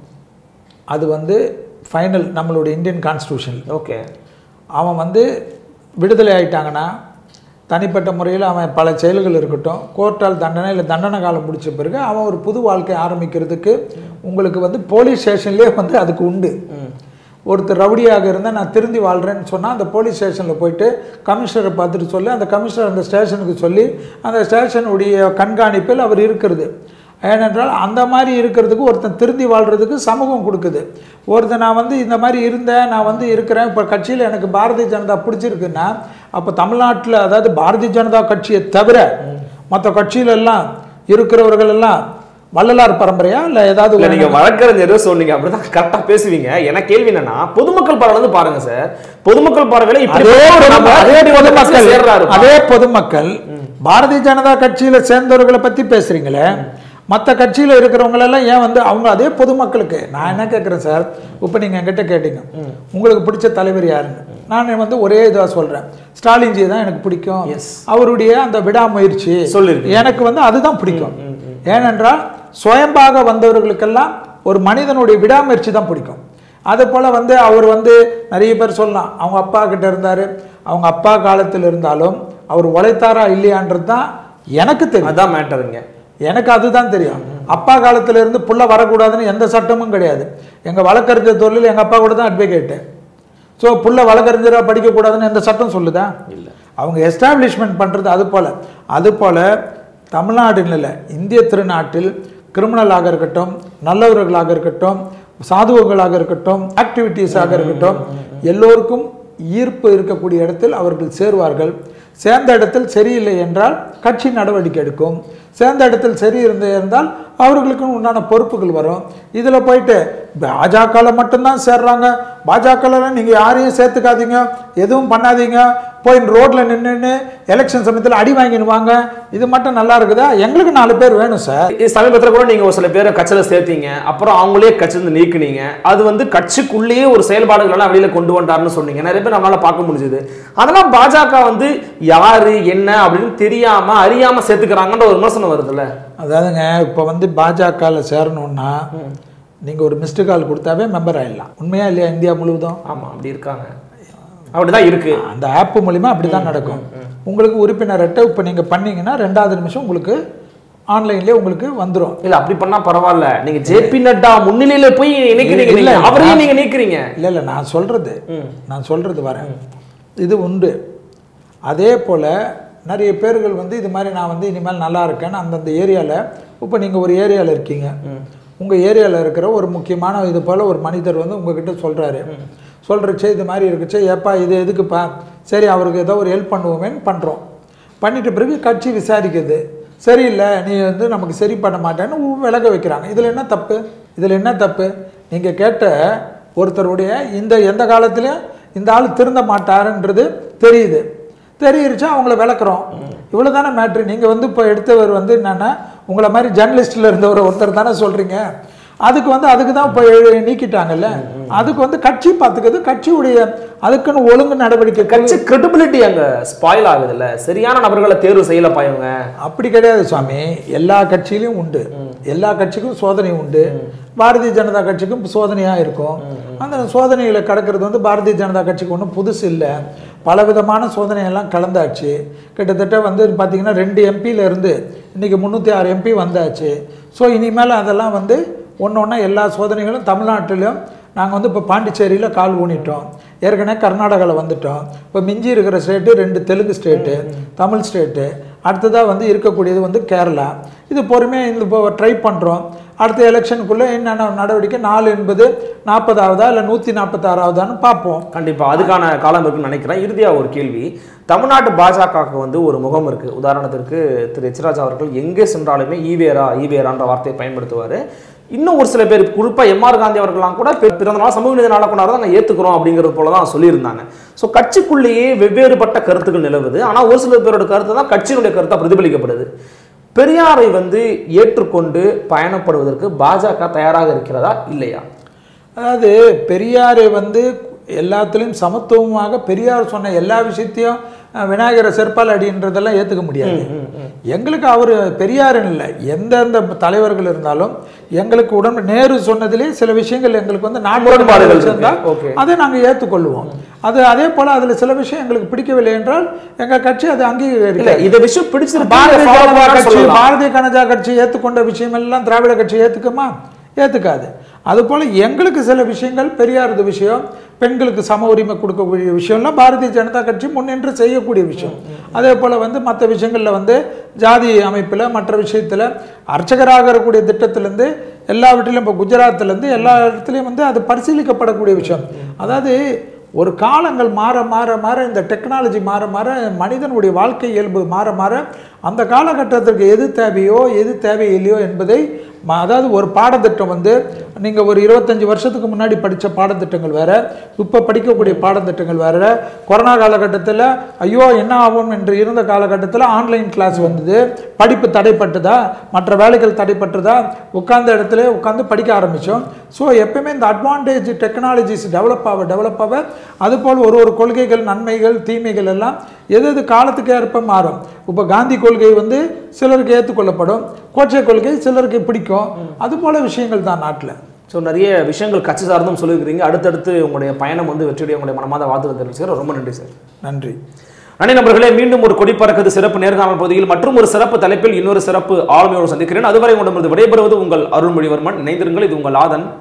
அது வந்து ஃபைனல் நம்மளுடைய இந்தியன் கான்ஸ்டியூஷன் ஓகே அவன் வந்து விடுதலை ஆயிட்டாங்கன்னா தனிப்பட்ட முறையில் அவன் பல செயல்கள் இருக்கட்டும் கோர்ட்டால் தண்டனை இல்லை தண்டனை காலம் முடிச்ச பிறகு அவன் ஒரு புது வாழ்க்கை ஆரம்பிக்கிறதுக்கு உங்களுக்கு வந்து போலீஸ் ஸ்டேஷன்லேயே வந்து அதுக்கு உண்டு ஒருத்தர் ரவுடியாக இருந்தால் நான் திருந்தி வாழ்கிறேன்னு சொன்னால் அந்த போலீஸ் ஸ்டேஷனில் போயிட்டு கமிஷனரை பார்த்துட்டு சொல்லி அந்த கமிஷனர் அந்த ஸ்டேஷனுக்கு சொல்லி அந்த ஸ்டேஷனுடைய கண்காணிப்பில் அவர் இருக்கிறது ஏனென்றால் அந்த மாதிரி இருக்கிறதுக்கு ஒருத்தன் திருந்தி வாழ்கிறதுக்கு சமூகம் கொடுக்குது ஒருத்தன் நான் வந்து இந்த மாதிரி இருந்தேன் நான் வந்து இருக்கிறேன் இப்போ கட்சியில் எனக்கு பாரதிய ஜனதா பிடிச்சிருக்குன்னா அப்போ தமிழ்நாட்டில் அதாவது பாரதிய ஜனதா கட்சியை தவிர மற்ற கட்சியில எல்லாம் இருக்கிறவர்கள் எல்லாம் வள்ளலார் பரம்பரையா இல்லை ஏதாவது இல்ல ஒரு- நீங்க வழக்கறிஞர் சொன்னீங்க அப்படிதான் கரெக்டா பேசுவீங்க எனக்கு கேள்வி என்னன்னா பொதுமக்கள் பார்வையில இருந்து பாருங்க சார் பொதுமக்கள் பார்வையில இப்படி அதே ஒரு பொதும- நபர் அதே இப்படி ஒரு கட்சியில பொதுமக்கள் சேர்றாரு அதே பொதுமக்கள் பாரதிய ஜனதா கட்சியில சேர்ந்தவர்களை பத்தி பேசுறீங்களே மற்ற கட்சியில இருக்கிறவங்க எல்லாம் ஏன் வந்து அவங்க அதே பொதுமக்களுக்கு நான் என்ன கேட்குறேன் சார் இப்போ நீங்க என்கிட்ட கேட்டீங்க உங்களுக்கு பிடிச்ச தலைவர் யாருன்னு நான் வந்து ஒரே இதாக சொல்றேன் ஸ்டாலின்ஜி தான் எனக்கு பிடிக்கும் அவருடைய அந்த விடாமுயற்சி சொல்லிருக்கீங்க. எனக்கு வந்து அதுதான் பிடிக்கும் ஏனென்றால் சுயம்பாக வந்தவர்களுக்கெல்லாம் ஒரு மனிதனுடைய விடாமுயற்சி தான் பிடிக்கும் அதே போல் வந்து அவர் வந்து நிறைய பேர் சொல்லலாம் அவங்க அப்பா கிட்ட இருந்தார் அவங்க அப்பா காலத்தில் இருந்தாலும் அவர் உழைத்தாரா இல்லையான்றது தான் எனக்கு தெரியும் அதான் மேட்டருங்க எனக்கு அதுதான் தெரியும் அப்பா காலத்துல இருந்து புள்ள வரக்கூடாதுன்னு எந்த சட்டமும் கிடையாது எங்கள் வழக்கறிஞர் தொழில் எங்கள் அப்பா கூட தான் அட்வொகேட்டு ஸோ புள்ள வழக்கறிஞராக படிக்கக்கூடாதுன்னு எந்த சட்டம் சொல்லுதா இல்லை அவங்க எஸ்டாப்ளிஷ்மெண்ட் பண்ணுறது அது போல் அது போல் தமிழ்நாடுன்னு இல்லை இந்திய திருநாட்டில் கிரிமினலாக இருக்கட்டும் நல்லவர்களாக இருக்கட்டும் சாதுவங்களாக இருக்கட்டும் ஆக்டிவிட்டீஸாக இருக்கட்டும் எல்லோருக்கும் ஈர்ப்பு இருக்கக்கூடிய இடத்தில் அவர்கள் சேருவார்கள் சேர்ந்த இடத்தில் சரியில்லை என்றால் கட்சி நடவடிக்கை எடுக்கும் சேர்ந்த இடத்தில் சரி இருந்து இருந்தால் அவர்களுக்குன்னு உண்டான பொறுப்புகள் வரும் இதில் போயிட்டு பாஜகவில் மட்டும்தான் சேர்றாங்க பாஜகவில் நீங்கள் யாரையும் சேர்த்துக்காதீங்க எதுவும் பண்ணாதீங்க போய் ரோட்டில் நின்று எலெக்ஷன் சமயத்தில் அடி வாங்கிடுவாங்க இது மட்டும் நல்லா இருக்குதா எங்களுக்கு நாலு பேர் வேணும் சார் இது சமீபத்தில் கூட நீங்க ஒரு சில பேரை கட்சியில சேர்த்தீங்க அப்புறம் அவங்களே கட்சியிலிருந்து நீக்குனீங்க அது வந்து கட்சிக்குள்ளேயே ஒரு செயல்பாடுகள் எல்லாம் வெளியில கொண்டு வந்தாருன்னு சொன்னீங்க நிறைய பேர் நம்மளால பார்க்க முடிஞ்சது அதெல்லாம் பாஜக வந்து யாரு என்ன அப்படின்னு தெரியாம அறியாம சேர்த்துக்கிறாங்கன்ற ஒரு விமர்சனம் வருதுல்ல அதாவதுங்க இப்போ வந்து பாஜகவில் சேரணுன்னா நீங்கள் ஒரு மிஸ்டு கால் கொடுத்தாவே மெம்பர் ஆயிடலாம் உண்மையா இல்லையா இந்தியா முழுவதும் ஆமா அப்படி இருக்காங்க அப்படிதான் இருக்கு அந்த ஆப் மூலிமா அப்படி தான் நடக்கும் உங்களுக்கு உறுப்பினர் அட்டை இப்போ நீங்கள் பண்ணீங்கன்னா ரெண்டாவது நிமிஷம் உங்களுக்கு ஆன்லைன்லேயே உங்களுக்கு வந்துடும் இல்ல அப்படி பண்ணா பரவாயில்ல நீங்க ஜேபி நட்டா முன்னிலையில போய் நீக்கிறீங்க இல்ல, நீங்க. அவரையும் நான்- நீங்க நீக்கிறீங்க இல்லை இல்லை நான் சொல்கிறது நான் சொல்கிறது வரேன் இது உண்டு அதே போல் நிறைய பேர்கள் வந்து இது மாதிரி நான் வந்து இனிமேல் நல்லா இருக்கேன்னு அந்தந்த ஏரியாவில் இப்போ நீங்கள் ஒரு ஏரியாவில் இருக்கீங்க உங்கள் ஏரியாவில் இருக்கிற ஒரு முக்கியமான இது போல் ஒரு மனிதர் வந்து உங்ககிட்ட சொல்கிறாரு சொல்கிறச்சே இது மாதிரி இருக்குச்சே ஏப்பா இது எதுக்குப்பா சரி அவருக்கு ஏதோ ஒரு ஹெல்ப் பண்ணுவோமேன்னு பண்ணுறோம் பண்ணிட்ட பிறகு கட்சி விசாரிக்குது சரியில்லை நீ வந்து நமக்கு சரி பண்ண மாட்டேன்னு உ- விலக வைக்கிறாங்க இதில் என்ன தப்பு இதில் என்ன தப்பு நீங்கள் கேட்ட ஒருத்தருடைய இந்த எந்த காலத்துலையும் இந்த ஆள் திருந்த மாட்டாருன்றது தெரியுது தெரியிருச்சா அவங்கள விளக்குறோம் இவ்வளோ தானே மேட்ரு நீங்கள் வந்து இப்போ எடுத்தவர் வந்து என்னென்னா உங்களை மாதிரி ஜேர்னலிஸ்ட்டில் இருந்தவர் ஒருத்தர் தானே சொல்கிறீங்க அதுக்கு வந்து அதுக்கு தான் இப்போ எழு- நீக்கிட்டாங்கல்ல அதுக்கு வந்து கட்சி பார்த்துக்குது கட்சியுடைய அதுக்குன்னு ஒழுங்கு நடவடிக்கை கட்சி கிரெடிபிலிட்டி அங்க ஸ்பாயில் ஆகுதுல்ல சரியான நபர்களை தேர்வு செய்யல பாயவங்க அப்படி கிடையாது சுவாமி எல்லா கட்சியிலும் உண்டு எல்லா கட்சிக்கும் சோதனை உண்டு பாரதிய ஜனதா கட்சிக்கும் சோதனையா இருக்கும் அந்த சோதனைகளை கடக்கிறது வந்து பாரதிய ஜனதா கட்சிக்கு ஒன்றும் புதுசு இல்லை பலவிதமான சோதனையெல்லாம் கலந்தாச்சு கிட்டத்தட்ட வந்து பார்த்தீங்கன்னா ரெண்டு எம்பியில இருந்து இன்னைக்கு முந்நூற்றி ஆறு எம்பி வந்தாச்சு ஸோ இனிமேல் அதெல்லாம் வந்து ஒன்று ஒன்றா எல்லா சோதனைகளும் தமிழ்நாட்டிலும் நாங்கள் வந்து இப்போ பாண்டிச்சேரியில் கால் ஊனிட்டோம் ஏற்கனவே கர்நாடகாவில் வந்துட்டோம் இப்போ மிஞ்சி இருக்கிற ஸ்டேட்டு ரெண்டு தெலுங்கு ஸ்டேட்டு தமிழ் ஸ்டேட்டு அடுத்ததாக வந்து இருக்கக்கூடியது வந்து கேரளா இது பொறுமையாக இந்த இப்போ ட்ரை பண்ணுறோம் அடுத்த எலெக்ஷனுக்குள்ளே என்னென்ன நடவடிக்கை நாலு என்பது நாற்பதாவதா இல்லை நூற்றி நாற்பத்தாறாவதான்னு பார்ப்போம் கண்டிப்பா அதுக்கான காலம் இருக்குன்னு நினைக்கிறேன் இறுதியா ஒரு கேள்வி தமிழ்நாட்டு பாஜகவுக்கு வந்து ஒரு முகம் இருக்கு உதாரணத்திற்கு திரு எச்ராஜ் அவர்கள் எங்கே சென்றாலுமே ஈவேரா ஈவேரான்ற வார்த்தையை பயன்படுத்துவாரு இன்னும் ஒரு சில பேர் குறிப்பா எம்ஆர் காந்தி அவர்கள்லாம் கூட பி- பிறந்த நாள் சமூக நீதி நாளை கொண்டாட நாங்கள் ஏத்துக்கிறோம் அப்படிங்கிறது போல தான் சொல்லியிருந்தாங்க ஸோ கட்சிக்குள்ளேயே வெவ்வேறுபட்ட கருத்துக்கள் நிலவுது ஆனா ஒரு சில பேரோட கருத்து தான் கட்சியினுடைய கருத்தா பிரதிபலிக்கப்படுது பெரியாரை வந்து ஏற்றுக்கொண்டு பயணப்படுவதற்கு பாஜக தயாராக இருக்கிறதா இல்லையா அதாவது பெரியாரை வந்து எல்லாத்துலேயும் சமத்துவமாக பெரியார் சொன்ன எல்லா விஷயத்தையும் அஹ், விநாயகரை செருப்பால் அடின்றதெல்லாம் ஏற்றுக்க முடியாது எங்களுக்கு அவர் பெரியாருன்னு இல்லை எந்தெந்த தலைவர்கள் இருந்தாலும் எங்களுக்கு உடன் நேரு சொன்னதிலே சில விஷயங்கள் எங்களுக்கு வந்து முரண்பாடுகள் நான்கு இருக்கு. இருந்தால் Okay. அதை நாங்கள் ஏற்றுக்கொள்வோம் அது அதே போல் அதில் சில விஷயம் எங்களுக்கு பிடிக்கவில்லை என்றால் எங்கள் கட்சி அதை இல்ல அங்கீகரிக்க இந்த விஷயம் பிடிச்சிருக்கு பாரதிய follow ஜனதா பண்ணலாம்னு கட்சி சொல்லலாம். பாரதிய ஜனதா கட்சி ஏற்றுக்கொண்ட விஷயம் எல்லாம் திராவிட கட்சி ஏற்றுக்குமா ஏற்றுக்காது அதுபோல் எங்களுக்கு சில விஷயங்கள் பெரியாரது விஷயம் பெண்களுக்கு சம உரிமை கொடுக்கக்கூடிய விஷயம்லாம் பாரதிய ஜனதா கட்சி முன்னின்று செய்யக்கூடிய விஷயம் அதே போல் வந்து மற்ற விஷயங்களில் வந்து ஜாதி அமைப்பில் மற்ற விஷயத்தில் அர்ச்சகராக இருக்கக்கூடிய திட்டத்திலேருந்து எல்லாவற்றிலும் இப்போ குஜராத்லேருந்து எல்லா இடத்துலையும் வந்து அது பரிசீலிக்கப்படக்கூடிய விஷயம் அதாவது ஒரு காலங்கள் மாற மாற மாற இந்த டெக்னாலஜி மாற மாற மனிதனுடைய வாழ்க்கை இயல்பு மாற மாற அந்த காலகட்டத்திற்கு எது தேவையோ எது தேவையில்லையோ என்பதை ம- அதாவது ஒரு பாடத்திட்டம் வந்து நீங்கள் ஒரு இருபத்தஞ்சி வருஷத்துக்கு முன்னாடி படித்த பாடத்திட்டங்கள் வேற இப்போ படிக்கக்கூடிய பாடத்திட்டங்கள் வேற கொரோனா காலகட்டத்தில் ஐயோ என்ன ஆகும் என்று இருந்த காலகட்டத்தில் ஆன்லைன் கிளாஸ் வந்தது படிப்பு தடைப்பட்டதா மற்ற வேலைகள் தடைப்பட்டதா உட்கார்ந்த இடத்துல உட்காந்து படிக்க ஆரம்பித்தோம் ஸோ எப்பயுமே இந்த அட்வான்டேஜ் டெக்னாலஜிஸ் டெவலப் ஆக டெவலப் ஆக அதுபோல் ஒரு ஒரு கொள்கைகள் நன்மைகள் தீமைகள் எல்லாம் எது எது காலத்துக்கு ஏற்ப மாறும் இப்போ காந்தி கொள்கை வந்து சிலருக்கு ஏற்றுக்கொள்ளப்படும் கோட்சே கொள்கை சிலருக்கு பிடிக்கும் அது போல விஷயங்கள் தான் நாட்டில் ஸோ நிறைய விஷயங்கள் கட்சி சார்ந்தும் சொல்லியிருக்கிறீங்க அடுத்தடுத்து உங்களுடைய பயணம் வந்து வெற்றியுடைய உங்களுடைய மனமாத வாழ்த்துக்கள் தெரிவிச்சுக்கிறேன் ரொம்ப நன்றி சார் நன்றி நன்றி நண்பர்களே மீண்டும் ஒரு கொடி பறக்குது சிறப்பு நேர்காணல் பகுதியில் மற்றும் ஒரு சிறப்பு தலைப்பில் இன்னொரு சிறப்பு ஆளுமையோடு சந்திக்கிறேன் அதுவரை உங்களிடமிருந்து விடைபெறுவது உங்கள் அருள்மொழிவர்மன் இணைந்திருங்கள் இது உங்கள் ஆதன்